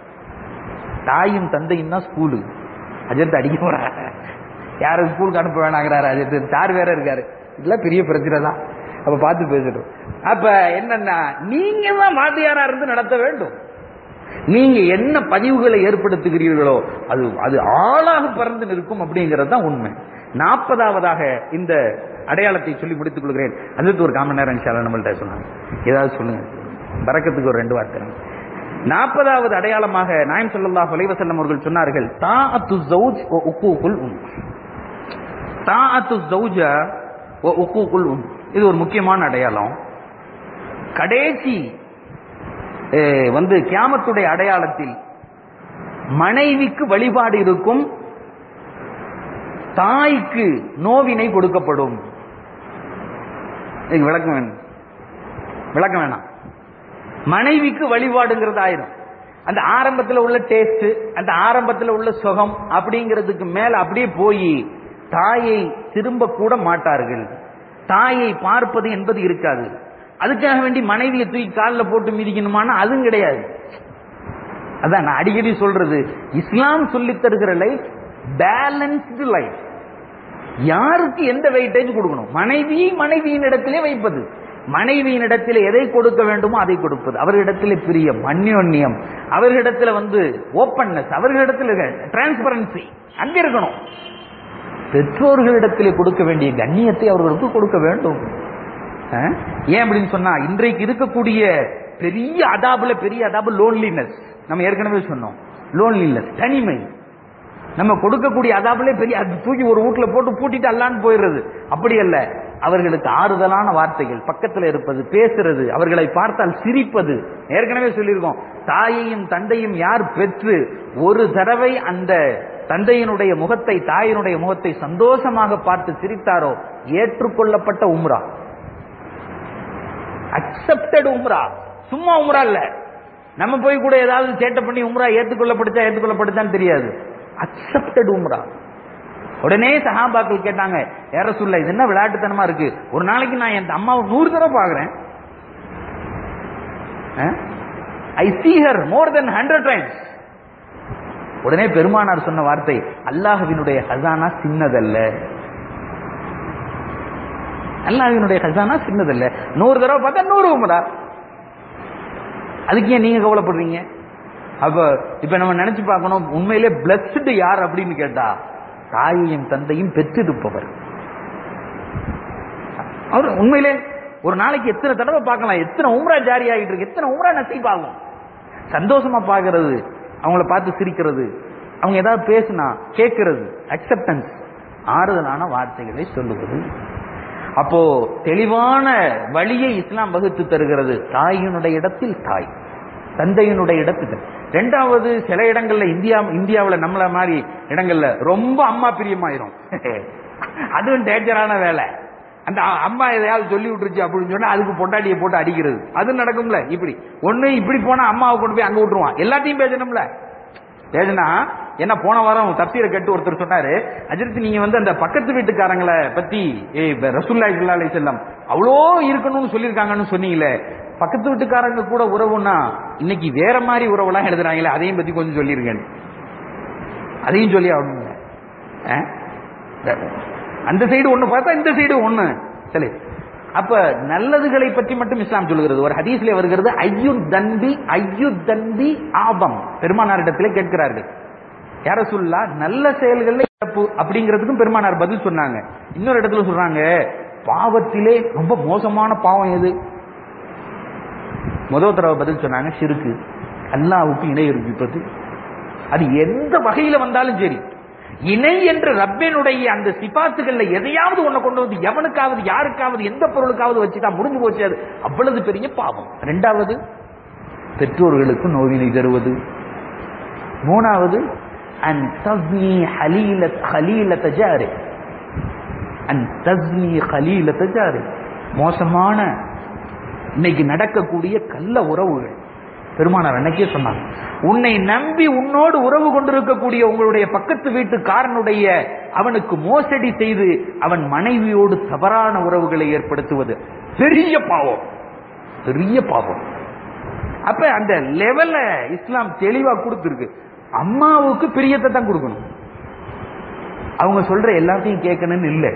தாயும் தந்தையும் தான் ஸ்கூலு அஜர்த்து அடிக்க போறாங்க யாரும் ஸ்கூலுக்கு அனுப்ப வேணாங்கிறாரு அஜர்த்து தார் வேற இருக்காரு இதெல்லாம் பெரிய பிரச்சனை தான் அப்ப பார்த்து பேசிட்டோம் அப்ப என்னன்னா நீங்க தான் வாத்தியாரா இருந்து நடத்த வேண்டும் நீங்க என்ன பதிவுகளை ஏற்படுத்துகிறீர்களோ அது அது ஆளாக பறந்து நிற்கும் அப்படிங்கிறது தான் உண்மை நாற்பதாவதாக இந்த அடையாளத்தை சொல்லி முடித்துக் கொள்கிறேன் அதுக்கு ஒரு காமன் நேரம் இன்ஷா அல்லாஹ் நம்மள்ட்ட சொன்னாங்க ஏதாவது சொல்லுங்க பறக்கத்துக்கு ஒரு ரெண்டு வார்த்தை நாற்பதாவது அடையாளமாக நாயம் ஸல்லல்லாஹு அலைஹி வஸல்லம் அவர்கள் சொன்னார்கள் தாஅத்து ஜௌஜ் வ உக்கூகுல் உம் தாஅத்து ஜௌஜ வ உக்கூகுல் உம் இது ஒரு முக்கியமான அடையாளம் கடைசி அஹ், வந்து கியாமத்துடைய அடையாளத்தில் மனைவிக்கு வழிபாடு இருக்கும் தாய்க்கு நோவினை கொடுக்கப்படும் இதுக்கு விளக்கம் வேணும் விளக்கம் வேணாம் மனைவிக்கு வழிபாடுங்கிறது ஆயிரும் அந்த ஆரம்பத்துல உள்ள டேஸ்ட் அந்த ஆரம்பத்துல உள்ள சுகம் அப்படிங்கிறதுக்கு மேல அப்படியே போய் தாயை திரும்ப கூட மாட்டார்கள் தாயை பார்ப்பது என்பது இருக்காது அதுக்காக வேண்டி மனைவியை தூக்கி காலில் போட்டு மிதிக்கணுமானா அதுவும் கிடையாது அதான் நான் அடிக்கடி சொல்றது இஸ்லாம் சொல்லித் தருகிற லைஃப் பேலன்ஸ்டு லைஃப் யாருக்கு எந்த வெயிட்டேஜ் கொடுக்கணும் மனைவி மனைவியின் இடத்திலே வைப்பது மனைவியின் இடத்திலே எதை கொடுக்க வேண்டுமோ அதை கொடுப்பது அவர்களிடத்திலே பிரியம் அந்யோன்யம் அவர்களிடத்துல வந்து ஓப்பன்னஸ் அவர்களிடத்தில் டிரான்ஸ்பரன்சி அங்க இருக்கணும் பெற்றோர்களிடத்திலே கொடுக்க வேண்டிய கண்ணியத்தை அவர்களுக்கு கொடுக்க வேண்டும் அஹ்? ஏன் அப்படின்னு சொன்னா இன்றைக்கு இருக்கக்கூடிய பெரிய அதாபுல பெரிய அதாபு லோன்லினஸ் நம்ம ஏற்கனவே சொன்னோம் லோன்லினஸ் தனிமை நம்ம கொடுக்கக்கூடிய அதாபுல பெரிய அது தூக்கி ஒரு வீட்டுல போட்டு பூட்டிட்டு அல்லான்னு போயிடுறது அப்படி அல்ல அவர்களுக்கு ஆறுதலான வார்த்தைகள் பக்கத்துல இருப்பது பேசுறது அவர்களை பார்த்தால் சிரிப்பது ஏற்கனவே சொல்லியிருக்கோம் தாயையும் தந்தையும் யார் பெற்று ஒரு தடவை அந்த தந்தையினுடைய முகத்தை தாயினுடைய முகத்தை சந்தோஷமாக பார்த்து சிரித்தாரோ ஏற்றுக்கொள்ளப்பட்ட உம்ரா அக்செப்டட் உம்ரா சும்மா உம்ரா இல்ல நம்ம போய் கூட ஏதாவது சேட்டை பண்ணி உம்ரா ஏத்துக்கொள்ளப்படுச்சா ஏத்துக்கொள்ளப்படுச்சான்னு தெரியாது அக்செப்டட் உம்ரா உடனே சஹாபாக்கள் கேட்டாங்க ஏற சொல்ல இது என்ன விளையாட்டுத்தனமா இருக்கு ஒரு நாளைக்கு நான் என் அம்மாவை நூறு தடவை பாக்குறேன் I see her more then hundred times உடனே பெருமானார் சொன்ன வார்த்தை அல்லாஹ்வினுடைய ஹசானா சின்னதல்ல அல்லாஹ்வினுடைய ஹசானா சின்னதல்ல நூறு தடவை பார்த்தா நூறு உமரா அதுக்கு ஏன் நீங்க கவலைப்படுறீங்க அப்ப இப்ப நம்ம நினைச்சு பார்க்கணும் உண்மையிலே பிளஸ்டு யார் அப்படின்னு கேட்டா தாயையும் தந்தையும் பெற்றிருப்பவர் அவர் உண்மையிலே ஒரு நாளைக்கு எத்தனை தடவை பார்க்கலாம் எத்தனை உம்ரா ஜாரி ஆகிட்டு இருக்கு எத்தனை உம்ரா நசீப் ஆகும் சந்தோஷமா பார்க்கிறது அவங்கள பார்த்து சிரிக்கிறது அவங்க ஏதாவது பேசுனா கேட்கிறது அக்செப்டன்ஸ் ஆறுதலான வார்த்தைகளை சொல்லுவது அப்போ தெளிவான வழியை இஸ்லாம் வகுத்து தருகிறது தாயினுடைய இடத்தில் தாய் தந்தையினுடைய இடத்துக்கு ரெண்டாவது சில இடங்கள்ல இந்தியா இந்தியாவுல நம்மள மாதிரி இடங்கள்ல ரொம்ப அம்மா பிரியமாயிரும் அதுவும் டேஞ்சரான வேலை அந்த அம்மா எதையாவது சொல்லி விட்டுருச்சு அப்படின்னு சொன்னா அதுக்கு பொண்டாட்டியை போட்டு அடிக்கிறது அது நடக்கும்ல இப்படி ஒண்ணு இப்படி போனா அம்மாவை கொண்டு போய் அங்க விட்டுருவான் எல்லாத்தையும் பேசணும்ல பேசுனா என்ன போன வாரம் தப்சீரை கேட்டு ஒருத்தர் சொன்னாரு அஜித் நீங்க வந்து அந்த பக்கத்து வீட்டுக்காரங்களை பத்தி ஏ ரசூல்லா அலி செல்லம் அவ்வளோ இருக்கணும்னு சொல்லியிருக்காங்கன்னு சொன்னீங்களே பக்கத்து வீட்டுக்காரங்க கூட உறவுன்னா இன்னைக்கு வேற மாதிரி உறவுலாம் எழுதுறாங்களே அதையும் பத்தி கொஞ்சம் சொல்லிருங்க அதையும் சொல்லி ஆகணுங்க அந்த சைடு ஒண்ணு பார்த்தா இந்த சைடு ஒண்ணு சரி அப்ப நல்லதுகளை பற்றி மட்டும் இஸ்லாம் சொல்லுகிறது ஒரு ஹதீஸ்ல வருகிறது ஐயு தன்பி ஐயு தன்பி ஆபம் பெருமானாரிடத்திலே கேட்கிறார்கள் யார சொல்லா நல்ல செயல்கள்ல இழப்பு அப்படிங்கிறதுக்கும் பெருமானார் பதில் சொன்னாங்க இன்னொரு இடத்துல சொல்றாங்க பாவத்திலே ரொம்ப மோசமான பாவம் எது முதல் தடவை பதில் சொன்னாங்க சிறுக்கு அல்லாவுக்கு இணை இருப்பது அது எந்த வகையில வந்தாலும் சரி இணை என்ற ரப்பினுடைய அந்த சிபாத்துகள்ல எதையாவது ஒண்ணு கொண்டு வந்து எவனுக்காவது யாருக்காவது எந்த பொருளுக்காவது வச்சுட்டா முடிஞ்சு போச்சு அது அவ்வளவு பெரிய பாவம் ரெண்டாவது பெற்றோர்களுக்கு நோவினை தருவது மூணாவது அன் தஸ்னி ஹலீல ஹலீல தஜாரி அன் தஸ்னி ஹலீல தஜாரி மோசமான இன்னைக்கு நடக்கக்கூடிய கள்ள உறவுகள் பெருமானார் அன்னைக்கே சொன்னாங்க உன்னை நம்பி உன்னோடு உறவு கொண்டிருக்கக்கூடிய உங்களுடைய பக்கத்து வீட்டுக்காரனுடைய அவனுக்கு மோசடி செய்து அவன் மனைவியோடு தவறான உறவுகளை ஏற்படுத்துவது பெரிய பாவம் பெரிய பாவம் அப்ப அந்த லெவல்ல இஸ்லாம் தெளிவா கொடுத்துருக்கு அம்மாவுக்கு பிரியத்தை தான் கொடுக்கணும் அவங்க சொல்ற எல்லாத்தையும் கேட்கணும்னு இல்லை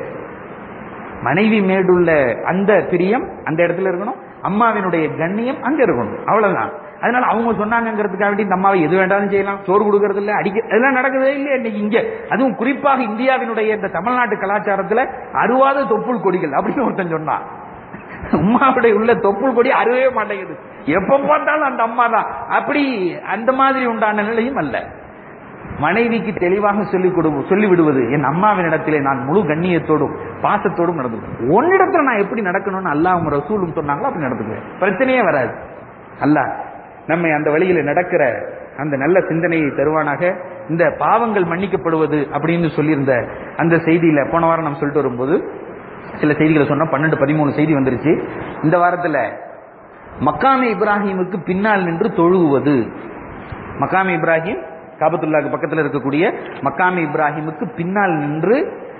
மனைவி மேடுள்ள அந்த பிரியம் அந்த இடத்துல இருக்கணும் அம்மாவினுடைய கண்ணியம் அங்க இருக்கணும் அவ்வளவுதான் அதனால அவங்க சொன்னாங்கிறதுக்காக வேண்டி இந்த அம்மாவை எது வேண்டாலும் செய்யலாம் சோறு கொடுக்கறது இல்ல அடிக்க இதெல்லாம் நடக்குதே இல்லை இன்னைக்கு இங்க அதுவும் குறிப்பாக இந்தியாவினுடைய இந்த தமிழ்நாட்டு கலாச்சாரத்துல அருவாத தொப்புள் கொடிகள் அப்படின்னு ஒருத்தன் சொன்னான் அம்மாவுடைய உள்ள தொப்புள் கொடி அருவே மாட்டேங்குது எப்ப பார்த்தாலும் அந்த அம்மா தான் அப்படி அந்த மாதிரி உண்டான நிலையும் அல்ல மனைவிக்கு தெளிவாக சொல்லிக் கொடு சொல்லி விடுவது என் அம்மாவின் இடத்திலே நான் முழு கண்ணியத்தோடும் பாசத்தோடும் நடந்துக்கிறேன் ஒன்னிடத்துல நான் எப்படி நடக்கணும்னு அல்லாஹ் ரசூலும் சொன்னாங்களோ அப்படி நடந்துக்குவேன் பிரச்சனையே வராது அல்லாஹ் நம்மை அந்த வழியில நடக்கிற அந்த நல்ல சிந்தனையை தருவானாக இந்த பாவங்கள் மன்னிக்கப்படுவது அப்படின்னு சொல்லியிருந்த அந்த செய்தியில போன வாரம் நம்ம சொல்லிட்டு வரும்போது சில செய்திகளை சொன்னா பன்னெண்டு பதிமூணு செய்தி வந்துருச்சு இந்த வாரத்துல மக்காமி இப்ராஹிமுக்கு பின்னால் நின்று தொழுகுவது மக்காமி இப்ராஹிம் காபத்துல்லாக்கு பக்கத்தில் இருக்கக்கூடிய மக்காமி இப்ராஹிமுக்கு பின்னால் நின்று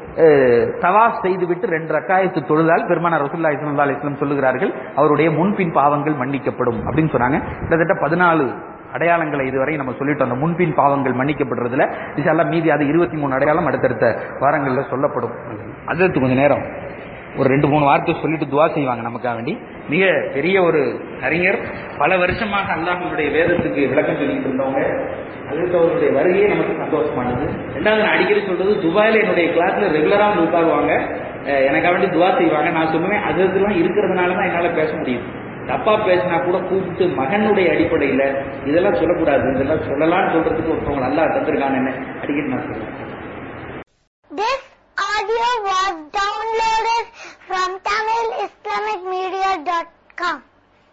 தவாஃப் செய்துவிட்டு ரெண்டு ரக்காயத்து தொழுதால் பெருமானார் ரசூல்லா இஸ்லாம் அலிஸ்லாம் சொல்லுகிறார்கள் அவருடைய முன்பின் பாவங்கள் மன்னிக்கப்படும் அப்படின்னு சொன்னாங்க கிட்டத்தட்ட பதினாலு அடையாளங்களை இதுவரை நம்ம சொல்லிட்டோம் அந்த முன்பின் பாவங்கள் மன்னிக்கப்படுறதுல இதெல்லாம் மீதி அது இருபத்தி மூணு அடையாளம் அடுத்தடுத்த வாரங்கள்ல சொல்லப்படும் அதற்கு கொஞ்ச நேரம் ஒரு ரெண்டு மூணு வார்த்தை சொல்லிட்டு துவா செய்வாங்க நமக்காக வேண்டி மிக பெரிய ஒரு அறிஞர் பல வருஷமாக அல்லாஹனுடைய வேதத்துக்கு விளக்கம் சொல்லிட்டு இருந்தவங்க அதுக்கு அவருடைய வருகையே நமக்கு சந்தோஷமானது ரெண்டாவது நான் அடிக்கடி சொல்றது துபாயில என்னுடைய கிளாஸ்ல ரெகுலரா வந்து உட்காருவாங்க எனக்காக வேண்டி துவா செய்வாங்க நான் சொல்லுவேன் அது இதெல்லாம் இருக்கிறதுனால தான் என்னால பேச முடியும் தப்பா பேசினா கூட கூப்பிட்டு மகனுடைய அடிப்படையில இதெல்லாம் சொல்லக்கூடாது இதெல்லாம் சொல்லலாம்னு சொல்றதுக்கு ஒருத்தவங்க நல்லா தந்திருக்காங்க என்ன அடிக்கடி நான் சொல்லுவேன் This audio was downloaded from Tamil